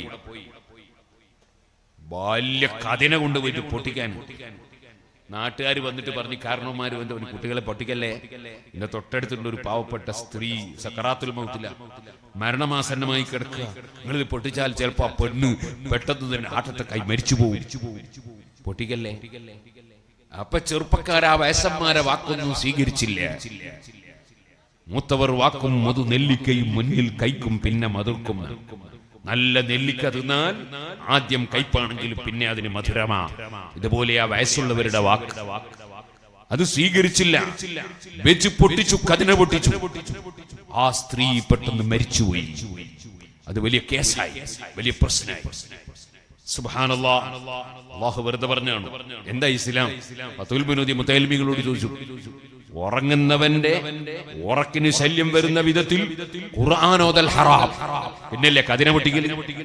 ബാല്യ കഥനെ കൊണ്ടുപോയിട്ട് പൊട്ടിക്കാൻ നാട്ടുകാർ വന്നിട്ട് പറഞ്ഞ് കാരണവന്മാര് വന്ന് ഒരു കുട്ടികളെ പൊട്ടിക്കല്ലേ എന്റെ തൊട്ടടുത്തുള്ള ഒരു പാവപ്പെട്ട സ്ത്രീ സക്കറാത്തുൽ മൗത്തില്ല മരണമാസന്നമായി കിടക്കുക നിങ്ങളിത് പൊട്ടിച്ചാൽ ചിലപ്പോ ആ പെണ്ണ് പെട്ടെന്ന് തന്നെ ആട്ടത്തെ കൈ മരിച്ചു പോകും പൊട്ടിക്കല്ലേ അപ്പൊ ചെറുപ്പക്കാർ ആ വയസ്സന്മാരെ വാക്കൊന്നും സ്വീകരിച്ചില്ല മൂത്തവർ വാക്കും മധു നെല്ലിക്കയും മുന്നിൽ കൈക്കും പിന്നെ മധുർക്കും നല്ല നെല്ലിക്ക തിന്നാൽ ആദ്യം കയ്പാണെങ്കിലും പിന്നെ അതിന് മധുരമാ ഇതുപോലെ ആ വയസ്സുള്ളവരുടെ വാക്ക് അത് സ്വീകരിച്ചില്ല വെച്ച് പൊട്ടിച്ചു കതിന പൊട്ടിച്ചു ആ സ്ത്രീ പെട്ടെന്ന് മരിച്ചുപോയി അത് വലിയ കേസായി വലിയ പ്രശ്നമായി സുബ്ഹാനല്ലാ അള്ളാഹു വെറുതെ പറഞ്ഞാണ് എന്താ ഇസ്ലാം പത്തുൽബിനോദി മുത്തൽമികളോട് ചോദിച്ചു ഉറങ്ങുന്നവന്റെ ഉറക്കിന് ശല്യം വരുന്ന വിധത്തിൽ ഖുർആാനോദൽ ഹറാം പിന്നല്ലേ കതിന പൊട്ടിക്കൽ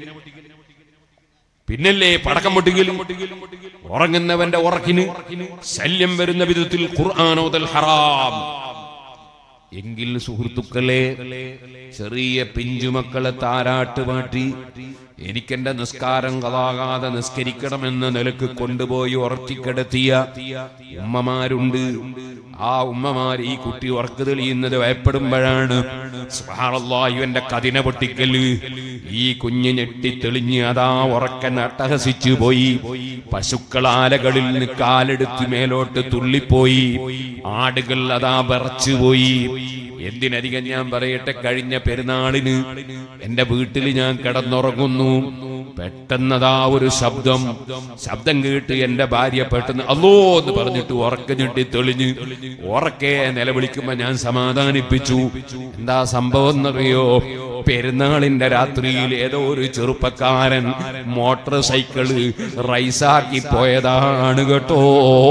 പിന്നല്ലേ പടക്കം പൊട്ടിക്കൽ ഉറങ്ങുന്നവന്റെ ഉറക്കിന് ശല്യം വരുന്ന വിധത്തിൽ ഖുർആാനോദൽ ഹറാം എങ്കിൽ സുഹൃത്തുക്കളെ ചെറിയ പിഞ്ചുമക്കളെ താരാട്ട് മാറ്റി എനിക്കെന്റെ നിസ്കാരം കഥാകാതെ നിസ്കരിക്കണമെന്ന നിലക്ക് കൊണ്ടുപോയി ഉറച്ചിക്കിടത്തിയ ഉമ്മമാരുണ്ട് ആ ഉമ്മമാർ ഈ കുട്ടി ഉറക്ക് തെളിയുന്നത് ഭയപ്പെടുമ്പോഴാണ് സുബ്ഹാനല്ലാഹ്, ഇവന്റെ കതിന പൊട്ടിക്കല് ഈ കുഞ്ഞ് ഞെട്ടി തെളിഞ്ഞ് അതാ ഉറക്കൻ അട്ടഹസിച്ചു പോയി പശുക്കൾ ആലകളിൽ നിന്ന് കാലെടുത്ത് മേലോട്ട് തുള്ളിപ്പോയി ആടുകൾ അതാ വിറച്ചുപോയി എന്തിനധികം ഞാൻ പറയട്ടെ കഴിഞ്ഞ പെരുന്നാളിന് എന്റെ വീട്ടിൽ ഞാൻ കിടന്നുറങ്ങുന്നു പെട്ടെന്നതാ ഒരു ശബ്ദം ശബ്ദം കേട്ട് എന്റെ ഭാര്യ പെട്ടെന്ന് അല്ലോ എന്ന് പറഞ്ഞിട്ട് ഉറക്ക ഞെട്ടി തെളിഞ്ഞ് ഉറക്കെ നിലവിളിക്കുമ്പോ ഞാൻ സമാധാനിപ്പിച്ചു എന്താ സംഭവം എന്നറിയോ പെരുന്നാളിന്റെ രാത്രിയിൽ ഏതോ ഒരു ചെറുപ്പക്കാരൻ മോട്ടോർ സൈക്കിള് റൈസാക്കി പോയതാണ് കേട്ടോ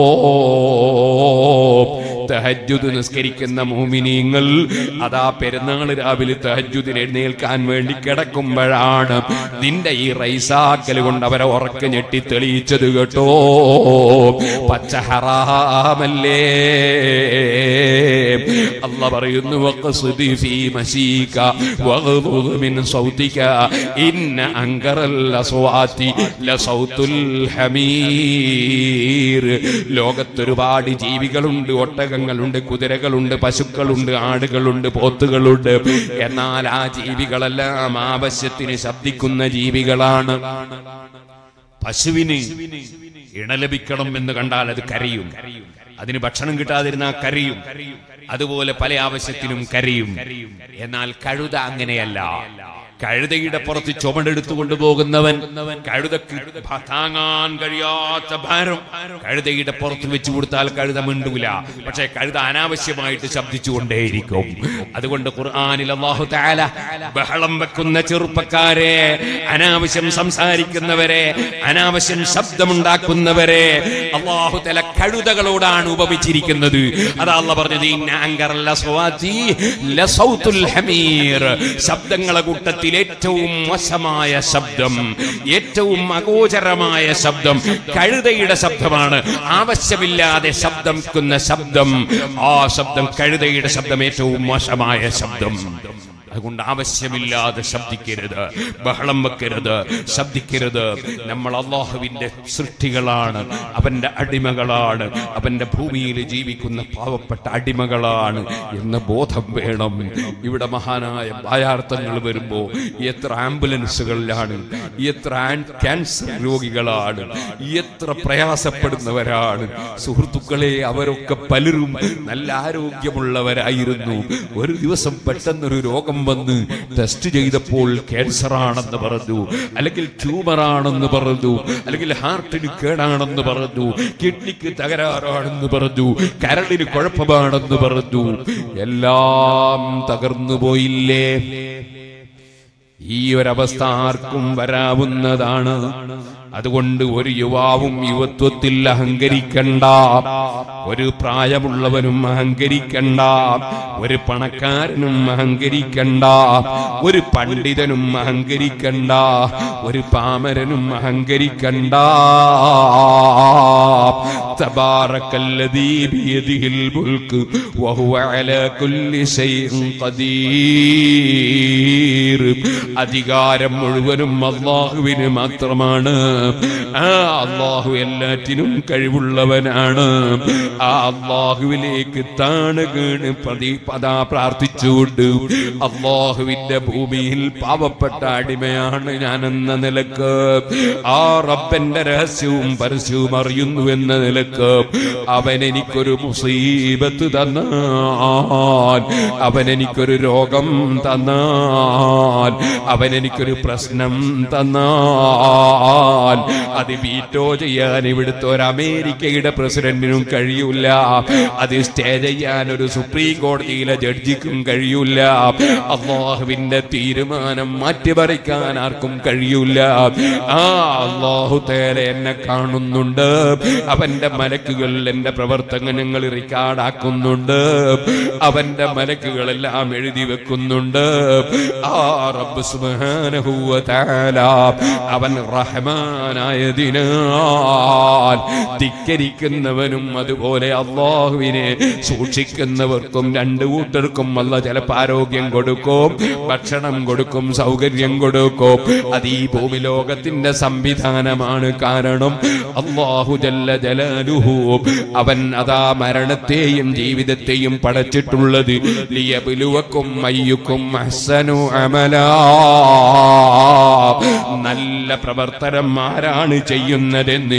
തഹജുദ് നിസ്കരിക്കുന്ന മോമിനിയങ്ങൾ അതാ പെരുന്നാൾ രാവിലെ തഹജുദിന് എഴുന്നേൽക്കാൻ വേണ്ടി കിടക്കുമ്പോഴാണ് നിന്റെ ഈ റൈസാക്കൽ കൊണ്ട് അവരെ ഉറക്ക ഞെട്ടി തെളിയിച്ചത് കേട്ടോ പച്ച ഹറാമല്ലേ അല്ല പറയുന്നു വഖ്സിദ് ഫീ മശീക വഗ്ദുദ് മിൻ സൗതിക ഇന്ന അൻകറൽ അസ്വാതി ലസൗതുൽ ഹമീർ ലോകത്തൊരുപാട് ജീവികളുണ്ട് ഒട്ടകങ്ങളുണ്ട് കുതിരകളുണ്ട് പശുക്കളുണ്ട് ആടുകളുണ്ട് പോത്തുകളുണ്ട് എന്നാൽ ആ ജീവികളെല്ലാം ആവശ്യത്തിന് ശബ്ദിക്കുന്ന ജീവികളാണ് പശുവിന് ഇണ ലഭിക്കണം എന്ന് കണ്ടാൽ അത് കരയും അതിന് ഭക്ഷണം കിട്ടാതിരുന്നാൽ കരയും അതുപോലെ പല ആവശ്യത്തിനും കരയും എന്നാൽ കഴുത അങ്ങനെയല്ല കഴുതയുടെ പുറത്ത് ചുമടെടുത്തു കൊണ്ടുപോകുന്നവൻ കഴുതക്ക് ഭ- താങ്ങാൻ കഴിയാത്ത ഭാരം കഴുതയുടെ പുറത്ത് വെച്ചു കൊടുത്താൽ കഴുത മിണ്ടൂല പക്ഷെ കഴുത അനാവശ്യമായിട്ട് ശബ്ദിച്ചുകൊണ്ടേയിരിക്കും അതുകൊണ്ട് ഖുർആനിൽ അല്ലാഹു തആല ബഹളം വെക്കുന്ന ചെറുപ്പക്കാരെ അനാവശ്യം സംസാരിക്കുന്നവരെ അനാവശ്യം ശബ്ദമുണ്ടാക്കുന്നവരെ അള്ളാഹു തല കഴുതകളോടാണ് ഉപമിച്ചിരിക്കുന്നത് അതാ അല്ല പറഞ്ഞത് ഇന്ന അങ്കറൽ അസ്വാതി ലസൗത്തുൽ ഹമീർ ശബ്ദങ്ങളെ കൂട്ടത്തിൽ ഏറ്റവും മോശമായ ശബ്ദം ഏറ്റവും അഗോചരമായ ശബ്ദം കഴുതയുടെ ശബ്ദമാണ് ആവശ്യമില്ലാതെ ശബ്ദം ശബ്ദം ആ ശബ്ദം കഴുതയുടെ ശബ്ദം ഏറ്റവും മോശമായ ശബ്ദം അതുകൊണ്ട് ആവശ്യമില്ലാതെ ശബ്ദിക്കരുത് ബഹളം വെക്കരുത് ശബ്ദിക്കരുത് നമ്മൾ അള്ളാഹുവിന്റെ സൃഷ്ടികളാണ് അവന്റെ അടിമകളാണ് അവന്റെ ഭൂമിയിൽ ജീവിക്കുന്ന പാവപ്പെട്ട അടിമകളാണ് എന്ന ബോധം വേണം ഇവിടെ മഹാനായ ഭയാർത്ഥങ്ങൾ വരുമ്പോ എത്ര ആംബുലൻസുകളിലാണ് എത്ര ആൻ- ക്യാൻസർ രോഗികളാണ് എത്ര പ്രയാസപ്പെടുന്നവരാണ് സുഹൃത്തുക്കളെ അവരൊക്കെ പലരും നല്ല ആരോഗ്യമുള്ളവരായിരുന്നു ഒരു ദിവസം പെട്ടെന്നൊരു രോഗം വന്ന് ടെസ്റ്റ് ചെയ്തപ്പോൾ ക്യാൻസർ ആണെന്ന് പറഞ്ഞു അല്ലെങ്കിൽ ട്യൂമർ ആണെന്ന് പറഞ്ഞു അല്ലെങ്കിൽ ഹാർട്ടിന് കേടാണെന്ന് പറഞ്ഞു കിഡ്നിക്ക് തകരാറാണെന്ന് പറഞ്ഞു കരളിന് കുഴപ്പമാണെന്ന് പറഞ്ഞു എല്ലാം തകർന്നു പോയില്ലേ ഈ ഒരവസ്ഥ ആർക്കും വരാവുന്നതാണ് അതുകൊണ്ട് ഒരു യുവാവും യുവത്വത്തിൽ അഹങ്കരിക്കണ്ട ഒരു പ്രായമുള്ളവനും അഹങ്കരിക്കണ്ട ഒരു പണക്കാരനും അഹങ്കരിക്കണ്ട ഒരു പണ്ഡിതനും അഹങ്കരിക്കണ്ട ഒരു പാമരനും അഹങ്കരിക്കണ്ട തബാറക്കല്ലദീ ബിയദിഹിൽ മുൽക്ക് വഹുവ അലാ കുല്ലി ശൈഇൻ ഖദീർ അധികാരം മുഴുവനും അള്ളാഹുവിന് മാത്രമാണ് ആ അള്ളാഹു എല്ലാറ്റിനും കഴിവുള്ളവനാണ് ആ അള്ളാഹുവിലേക്ക് താണ് വീണ് പ്രതി പതാ പ്രാർത്ഥിച്ചുകൊണ്ട് അള്ളാഹുവിന്റെ ഭൂമിയിൽ പാവപ്പെട്ട അടിമയാണ് ഞാൻ എന്ന നിലക്ക് ആ റബ്ബന്റെ രഹസ്യവും പരസ്യവും അറിയുന്നു എന്ന നിലക്ക് അവൻ എനിക്കൊരു മുസീബത്ത് തന്നാൽ അവൻ എനിക്കൊരു രോഗം തന്നാൽ അവൻ എനിക്കൊരു പ്രശ്നം തന്നാൽ അത് വീറ്റോ ചെയ്യാൻ ഇവിടുത്തെ ഒരു അമേരിക്കയുടെ പ്രസിഡന്റിനും കഴിയൂല അത് സ്റ്റേ ചെയ്യാൻ ഒരു സുപ്രീം കോടതിയിലെ ജഡ്ജിക്കും കഴിയൂല അള്ളാഹുവിന്റെ തീരുമാനം മാറ്റിമറിക്കാൻ ആർക്കും കഴിയൂല ആ അള്ളാഹു തേരെ എന്നെ കാണുന്നുണ്ട് അവന്റെ മലക്കുകൾ എന്റെ പ്രവർത്തനങ്ങൾ റെക്കോർഡാക്കുന്നുണ്ട് അവന്റെ മലക്കുകളെല്ലാം എഴുതി വെക്കുന്നുണ്ട് ആ റബ്ബ് സുബ്ഹാനഹു വ തആല അവൻ റഹ്മാനായതിനാൽ ധിക്കരിക്കുന്നവനും അതുപോലെ അള്ളാഹുവിനെ സൂക്ഷിക്കുന്നവർക്കും രണ്ടു കൂട്ടർക്കും അല്ല ചിലപ്പോൾ ആരോഗ്യം കൊടുക്കും ഭക്ഷണം കൊടുക്കും സൗകര്യം കൊടുക്കും അത് ഈ ഭൂമി ലോകത്തിന്റെ സംവിധാനമാണ് കാരണം അള്ളാഹു ജല്ല ജലാലുഹു അവൻ അതാ മരണത്തെയും ജീവിതത്തെയും പടച്ചിട്ടുള്ളത് ലിയബിലുവക്കും അയ്യുക്കും അഹ്സനു അമലാ നല്ല പ്രവർത്തനം ആരാണ് ചെയ്യുന്നതെന്ന്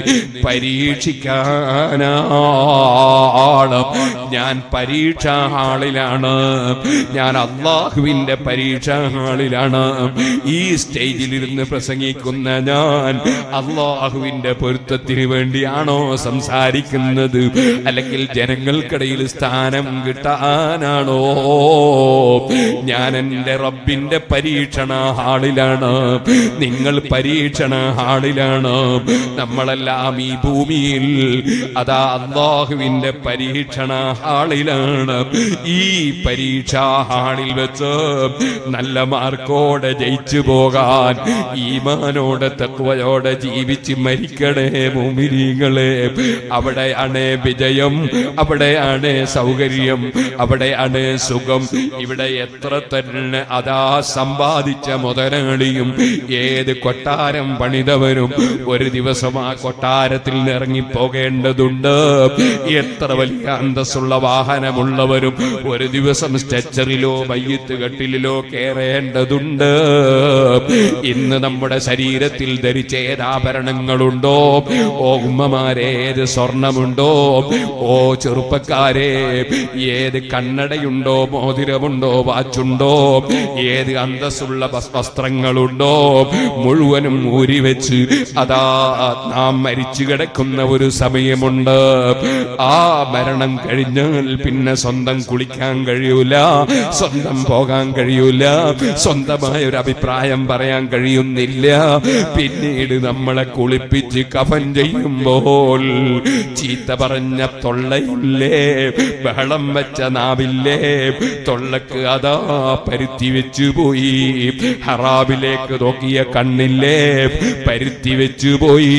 പരീക്ഷിക്കാനാണ് ഞാൻ പരീക്ഷാ ഹാളിലാണ് ഞാൻ അള്ളാഹുവിന്റെ പരീക്ഷാ ഹാളിലാണ് ഈ സ്റ്റേജിലിരുന്ന് പ്രസംഗിക്കുന്ന ഞാൻ അള്ളാഹുവിന്റെ പൊരുത്തത്തിന് വേണ്ടിയാണോ സംസാരിക്കുന്നത് അല്ലെങ്കിൽ ജനങ്ങൾക്കിടയിൽ സ്ഥാനം കിട്ടാനാണോ ഞാൻ എൻ്റെ റബ്ബിന്റെ പരീക്ഷണ ഹാളിലാണ് നിങ്ങൾ പരീക്ഷണ ഹാളിലാണ് നമ്മളെല്ലാം ഈ ഭൂമിയിൽ അതാ അള്ളാഹുവിന്റെ പരീക്ഷണ ഹാളിലാണ് ഈ പരീക്ഷാ ഹാളിൽ വെച്ച് നല്ല മാർക്കോടെ ജയിച്ചു പോകാൻ ഈമാനോടെ തക്വയോടെ ജീവിച്ച് മരിക്കണേ ഭൂമിരീകളെ അവിടെയാണ് വിജയം അവിടെയാണ് സൗകര്യം അവിടെയാണ് സുഖം ഇവിടെ എത്ര തന്നെ അതാ സമ്പാദിച്ച മുതലാളിയും ഏത് കൊട്ടാരം പണിതവരും ഒരു ദിവസം ആ കൊട്ടാരത്തിൽ നിന്ന് ഇറങ്ങിപ്പോകേണ്ടതുണ്ട് എത്ര വലിയ അന്തസ്സുള്ള വാഹനമുള്ളവരും ഒരു ദിവസം സ്ട്രെച്ചറിലോ മയ്യത്ത് കട്ടിലിലോ കയറേണ്ടതുണ്ട് ഇന്ന് നമ്മുടെ ശരീരത്തിൽ ധരിച്ച ഏതാഭരണങ്ങളുണ്ടോ ഓ ഉമ്മമാരെ ഏത് സ്വർണമുണ്ടോ ഓ ചെറുപ്പക്കാരെ ഏത് കണ്ണടയുണ്ടോ മോതിരമുണ്ടോ വാച്ചുണ്ടോ ഏത് അന്തസ്സുള്ള സദസ്സുള്ള വസ്- വസ്ത്രങ്ങളുണ്ടോ മുഴുവനും ഊരി വെച്ച് അതാ നാം മരിച്ചു കിടക്കുന്ന ഒരു സമയമുണ്ട് ആ മരണം കഴിഞ്ഞാൽ പിന്നെ സ്വന്തം കുളിക്കാൻ കഴിയൂല സ്വന്തം പോകാൻ കഴിയൂല സ്വന്തമായ ഒരു അഭിപ്രായം പറയാൻ കഴിയുന്നില്ല പിന്നീട് നമ്മളെ കുളിപ്പിച്ച് കഫൻ ചെയ്യുമ്പോൾ ചീത്ത പറഞ്ഞ തൊള്ളയില്ലേ ബഹളം വെച്ച നാവില്ലേ തൊള്ളക്ക് അതാ പരുത്തി വെച്ചു പോയി ഹറാബിലേക്ക് നോക്കിയ കണ്ണില്ലേ പരുത്തി വെച്ചു പോയി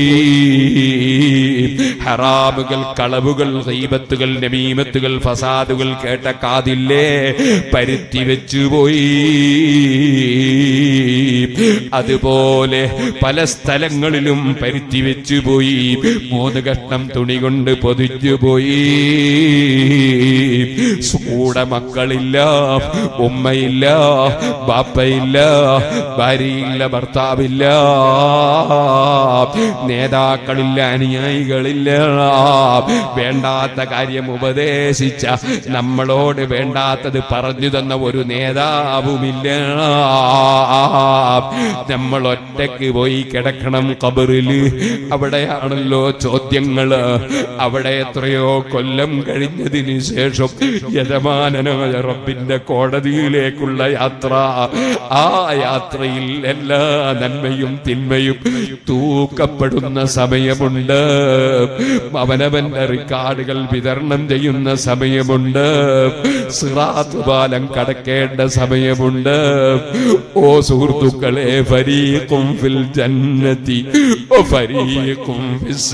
ഹറാമുകൾ കളവുകൾ ഹൈബത്തുകൾ നമീമത്തുകൾ ഫസാദുകൾ കേട്ട കാതില്ലേ പരുത്തി വെച്ചു പോയി അതുപോലെ പല സ്ഥലങ്ങളിലും പരുത്തി വെച്ചു പോയി മൂന്ന് കഷ്ണം തുണി കൊണ്ട് പൊതിച്ചു പോയി കൂടെ മക്കളില്ല ഉമ്മയില്ല ബാപ്പയില്ല ഭാര്യയില്ല ഭർത്താവില്ല നേതാക്കളില്ല അനുയായികളില്ല വേണ്ടാത്ത കാര്യം ഉപദേശിച്ച നമ്മളോട് വേണ്ടാത്തത് പറഞ്ഞു തന്ന ഒരു നേതാവുമില്ല നമ്മൾ ഒറ്റയ്ക്ക് പോയി കിടക്കണം കബറില് അവിടെയാണല്ലോ ചോദ്യങ്ങള് അവിടെ എത്രയോ കൊല്ലം കഴിഞ്ഞതിന് ശേഷം യജമാനനായ റബ്ബിന്റെ കോടതിയിലേക്കുള്ള യാത്ര ആ യാത്രയിൽ എല്ലാ നന്മയും തിന്മയും തൂക്കപ്പെടുന്ന സമയമുണ്ട് അവനവന്റെ റിക്കാർഡുകൾ വിതരണം ചെയ്യുന്ന സമയമുണ്ട് സിറാത്ത് പാലം കടക്കേണ്ട സമയമുണ്ട് ഓ സുഹൃത്തുക്കളെ ഫരീഖും ഫിൽ ജന്നതി ഓ ഫരീഖും ഫിസ്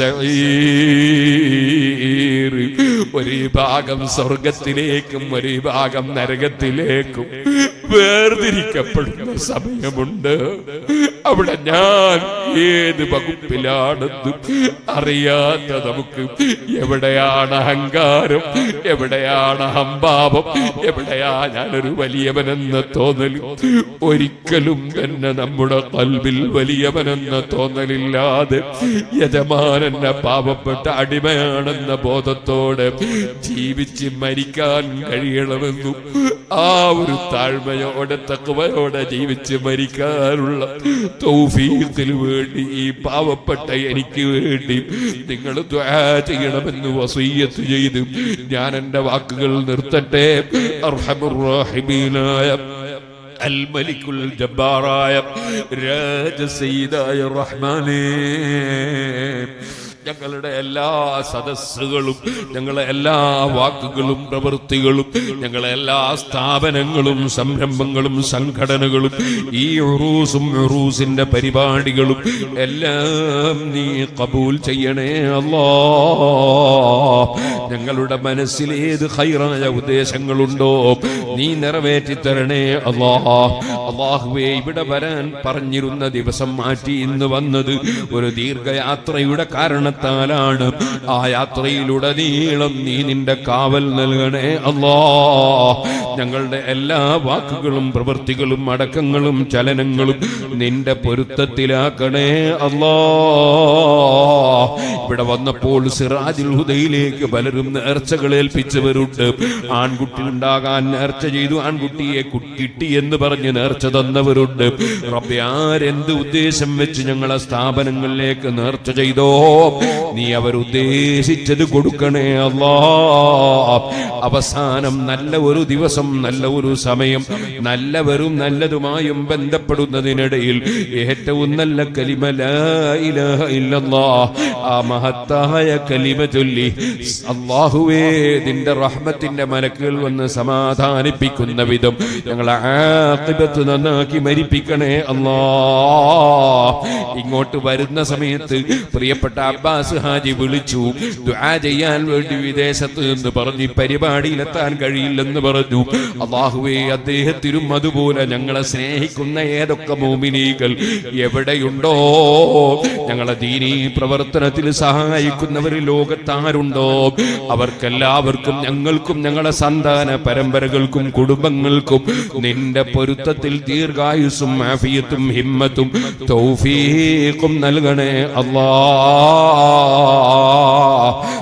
സഈർ ഒരു ഭാഗം സ്വർഗത്തിലേക്കും ഒരു ഭാഗം നരകത്തിലേക്കും വേർതിരിക്കപ്പെടുന്ന സമയമുണ്ട് അവിടെ ഞാൻ ഏത് വകുപ്പിലാണെന്ന് അറിയാത്ത നമുക്ക് എവിടെയാണ് അഹങ്കാരം എവിടെയാണ് അഹംഭാവം എവിടെയാ ഞാനൊരു വലിയവനെന്ന തോന്നൽ ഒരിക്കലും തന്നെ നമ്മുടെ കൽവിൽ വലിയവനെന്ന തോന്നലില്ലാതെ യജമാനെന്ന പാവപ്പെട്ട അടിമയാണെന്ന ബോധത്തോടെ ജീവിച്ച് മരിക്കാൻ കഴിയണമെന്നും ആ ഒരു താഴ്മയോടെ തക്കവയോടെ ജീവിച്ച് മരിക്കാനുള്ള തൗഫീഖിന് വേണ്ടി ഈ പാവപ്പെട്ട എനിക്ക് വേണ്ടി നിങ്ങൾ ദുആ ചെയ്യണമെന്ന് വസീയത്ത് ചെയ്ത് ഞാൻ എന്റെ വാക്കുകൾ നിർത്തട്ടെ അർഹമുർ റഹീമീനായ അൽമലിക്കുൽ ജബ്ബാറായ രാജസീതായ റഹ്മാനേ ഞങ്ങളുടെ എല്ലാ സദസ്സുകളും ഞങ്ങളെ എല്ലാ വാക്കുകളും പ്രവൃത്തികളും ഞങ്ങളെ എല്ലാ സ്ഥാപനങ്ങളും സംരംഭങ്ങളും സംഘടനകളും ഈ ഉറൂസും ഉറൂസിന്റെ പരിപാടികളും എല്ലാം നീ കബൂൽ ചെയ്യണേ അല്ലാ ഞങ്ങളുടെ മനസ്സിൽ ഏത് ഹൈറായ ഉദ്ദേശങ്ങളുണ്ടോ നീ നിറവേറ്റി തരണേ അല്ലാ അള്ളാഹുവേ ഇവിടെ വരാൻ പറഞ്ഞിരുന്ന ദിവസം മാറ്റി ഇന്ന് വന്നത് ഒരു ദീർഘയാത്രയുടെ കാരണത്താലാണ് ആ യാത്രയിലുടനീളം നീ നിന്റെ കാവൽ നൽകണേ അല്ലാ ഞങ്ങളുടെ എല്ലാ വാക്കുകളും പ്രവൃത്തികളും അടക്കങ്ങളും ചലനങ്ങളും നിന്റെ പൊരുത്തത്തിലാക്കണേ അല്ലാ ഇവിടെ വന്നപ്പോൾ സിറാജുൽ ഹുദയിലേക്ക് പലരും നേർച്ചകൾ ഏൽപ്പിച്ചവരുണ്ട് ആൺകുട്ടി ഉണ്ടാകാൻ നേർച്ച ചെയ്തു ആൺകുട്ടിയെ കു- കിട്ടി എന്ന് പറഞ്ഞ് നേർച്ച തന്നവരുണ്ട് റബ്ബേ ആരെന്ത് ഉദ്ദേശം വെച്ച് ഞങ്ങളെ സ്ഥാപനങ്ങളിലേക്ക് നേർച്ച ചെയ്തോ നീ അവരുദ്ദേശിച്ചത് കൊടുക്കണേ അല്ലാ അവസാനം നല്ല ഒരു ദിവസം നല്ല ഒരു സമയം നല്ലവരും നല്ലതുമായും ബന്ധപ്പെടുന്നതിനിടയിൽ ഏറ്റവും നല്ല കലിമ ലാ ഇലാഹ ഇല്ലല്ലാ ആ മഹത്തായ കലിമ ചൊല്ലി അള്ളാഹുവേ നിന്റെ റഹ്മത്തിന്റെ മലക്കുകൾ വന്ന് സമാധാനിപ്പിക്കുന്ന വിധം ഞങ്ങളെ ആഖിബത്ത് നന്നാക്കി മരിപ്പിക്കണേ അല്ലാ ഇങ്ങോട്ട് വരുന്ന സമയത്ത് പ്രിയപ്പെട്ട അബ്ബാസ് ഹാജി വിളിച്ചു ദുആ ചെയ്യാൻ വേണ്ടി വിദേശത്ത് നിന്ന് പറഞ്ഞു ഈ പരിപാടിയിലെത്താൻ കഴിയില്ലെന്ന് പറഞ്ഞു അള്ളാഹുവേ അദ്ദേഹത്തിനും അതുപോലെ ഞങ്ങളെ സ്നേഹിക്കുന്ന ഏതൊക്കെ മോമിനികൾ എവിടെയുണ്ടോ ഞങ്ങളെ ദീനീ പ്രവർത്തനത്തിൽ സഹായിക്കുന്നവർ ലോകത്താരുണ്ടോ അവർക്കെല്ലാവർക്കും ഞങ്ങൾക്കും ഞങ്ങളെ സന്താന പരമ്പരകൾക്കും കുടുംബങ്ങൾക്കും നിന്റെ പൊരുത്തത്തിൽ ദീർഘായുസും ആഫിയത്തും ഹിമ്മത്തും തൗഫീഖും നൽകണേ അല്ലാ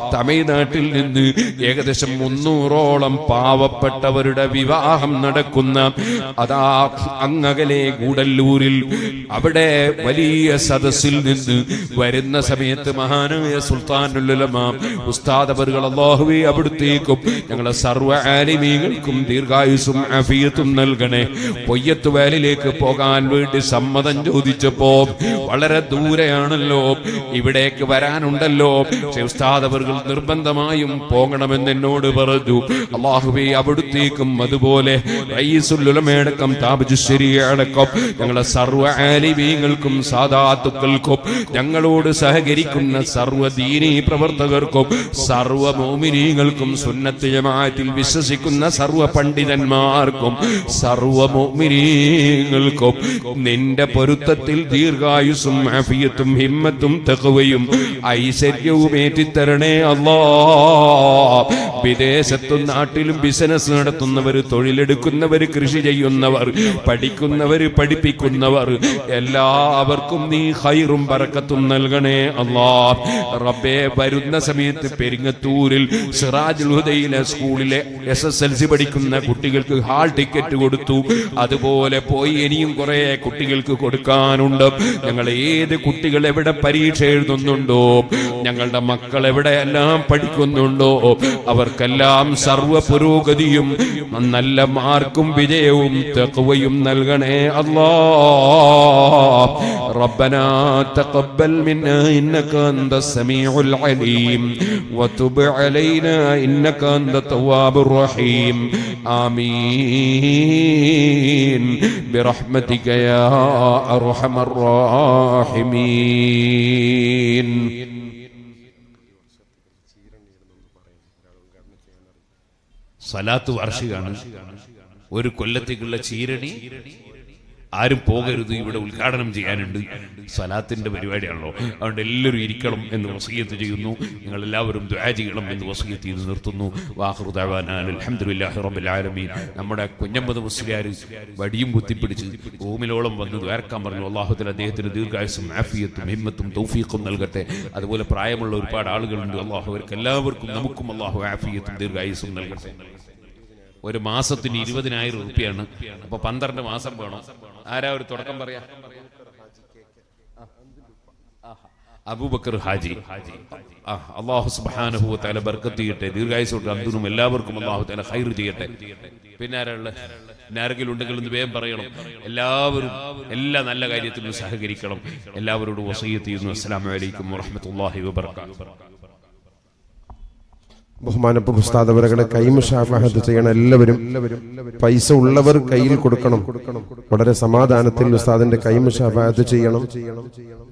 തമിഴ്നാട്ടിൽ നിന്ന് ഏകദേശം മുന്നൂറോളം പാവപ്പെട്ടവരുടെ വിവാഹം നടക്കുന്ന അതാ അങ്ങകലെ ഗൂഡല്ലൂരിൽ അവിടെ വലിയ സദസ്സിൽ നിന്ന് വരുന്ന സമയത്ത് മഹാനായ സുൽത്താനുലമ ഉസ്താദവറുകൾ അള്ളാഹുവെ അവിടുത്തേക്കും ഞങ്ങളെ സർവ്വ ആലിമീകൾക്കും ദീർഘായുസും അഫിയത്തും നൽകണേ പൊയ്യത്ത് വേലിലേക്ക് പോകാൻ വേണ്ടി സമ്മതം ചോദിച്ചപ്പോ വളരെ ദൂരെയാണല്ലോ ഇവിടേക്ക് വരാനുണ്ടല്ലോ പക്ഷേ ഉസ്താദവറുകൾ നിർബന്ധമായും പോകണമെന്ന് എന്നോട് പറഞ്ഞു അള്ളാഹുവെ അവിടുത്തേക്കും അതുപോലെ റയീസുല്ലുലമയടക്കം താപജുശ്ശേരി അടക്കം ഞങ്ങളെ സർവ്വ ആലിമീങ്ങൾക്കും സാധാത്തുക്കൾക്കും ഞങ്ങളോട് സഹകരിക്കുന്ന സർവ്വ ദീനീ പ്രവർത്തകർക്കും സർവ്വ മോമിനീങ്ങൾക്കും സുന്നത്ത് ജമാഅത്തിൽ വിശ്വസിക്കുന്ന സർവ്വ പണ്ഡിതന്മാർക്കും സർവ്വ മോമിനീങ്ങൾക്കും നിന്റെ പൊരുത്തത്തിൽ ദീർഘായുസും അഫിയത്തും ഹിമ്മത്തും തെക്കുവയും ഐശ്വര്യവും ഏറ്റിത്തരണേ അല്ലാ വിദേശത്തും നാട്ടിലും ബിസിനസ് നടത്തുന്നവർ തൊഴിലെടുക്കുന്നവർ കൃഷി ചെയ്യുന്നവർ പഠിക്കുന്നവർ പഠിപ്പിക്കുന്നവർ എല്ലാവർക്കും നീ ഹൈറും ബറക്കത്തും നൽകണേ അല്ലാ റബ്ബേ വരുന്ന സമയത്ത് പെരിങ്ങത്തൂരിൽ സിറാജുൽ ഹുദയിലെ സ്കൂളിലെ എസ് എസ് എൽ സി പഠിക്കുന്ന കുട്ടികൾക്ക് ഹാൾ ടിക്കറ്റ് കൊടുത്തു അതുപോലെ പോയി ഇനിയും കുറെ കുട്ടികൾക്ക് കൊടുക്കാനുണ്ട് ഞങ്ങൾ ഏത് കുട്ടികൾ എവിടെ പരീക്ഷ എഴുതുന്നുണ്ടോ ഞങ്ങളുടെ മക്കൾ എവിടെയെല്ലാം പഠിക്കുന്നുണ്ടോ അവർക്കെല്ലാം സർവ പുരോഗതിയും നല്ല മാർക്കും വിജയവും തെക്കുവയും നൽകണേ അല്ലാ ربنا تقبل منا إنك أنت السميع العليم وتب علينا إنك أنت التواب الرحيم آمين برحمتك يا أرحم الراحمين സലാത്ത് വാർഷികമാണ് ഒരു കൊല്ലത്തേക്കുള്ള ചീരണി ആരും പോകരുത് ഇവിടെ ഉദ്ഘാടനം ചെയ്യാനുണ്ട് സലാത്തിന്റെ പരിപാടിയാണല്ലോ അതുകൊണ്ട് എല്ലാവരും ഇരിക്കണം എന്ന് വസീയത്ത് ചെയ്യുന്നു നിങ്ങൾ എല്ലാവരും ദ്വാ ചെയ്യണം എന്ന് വസീയത്ത് ചെയ്ത് നിർത്തുന്നു അലഹമുല്ലാഹി റബ്ബിൽ ആലമീൻ നമ്മുടെ കുഞ്ഞമ്പത് മുസ്ലിയാർ വടിയും കുത്തിപ്പിടിച്ച് റൂമിലോളം വന്ന് ദ്വാരക്കാൻ പറഞ്ഞു അള്ളാഹുത്തിൽ അദ്ദേഹത്തിന് ദീർഘായുസും ആഫിയത്തും ഹിമ്മത്തും തൗഫീഖും നൽകട്ടെ അതുപോലെ പ്രായമുള്ള ഒരുപാട് ആളുകളുണ്ട് അള്ളാഹു അവർക്ക് എല്ലാവർക്കും നമുക്കും അള്ളാഹു ആഫിയത്തും ദീർഘായുസും നൽകട്ടെ ഒരു മാസത്തിന് ഇരുപതിനായിരം റുപ്യാണ് അപ്പൊ പന്ത്രണ്ട് മാസം വേണം ആരാ ഒരു തുടക്കം പറയാ അബൂബക്കർ ഹാജി ആ അള്ളാഹു സുബ്ഹാനഹു വതആല ബർക്കത്ത് ചെയ്യട്ടെ ദീർഘായുസോട്ട് അന്തുനും എല്ലാവർക്കും അള്ളാഹു തആല ഖൈർ ചെയ്യട്ടെ പിന്നെ ആരാള് പിന്നെ ആരെങ്കിലും ഉണ്ടെങ്കിൽ ഒന്ന് വേഗം പറയണം എല്ലാവരും എല്ലാ നല്ല കാര്യത്തിലും സഹകരിക്കണം എല്ലാവരോടും വസീയത്ത് ചെയ്യുന്നു അസ്സലാമു അലൈക്കും വറഹ്മത്തുള്ളാഹി വബറകാതുഹു ബഹുമാനപ്പെട്ട ഉസ്താദ് അവരുടെ കൈമുഷാഫഹത്ത് ചെയ്യണം എല്ലാവരും പൈസ ഉള്ളവർ കയ്യിൽ കൊടുക്കണം വളരെ സമാധാനത്തിൽ ഉസ്താദിന്റെ കൈമുഷാഫഹത്ത് ചെയ്യണം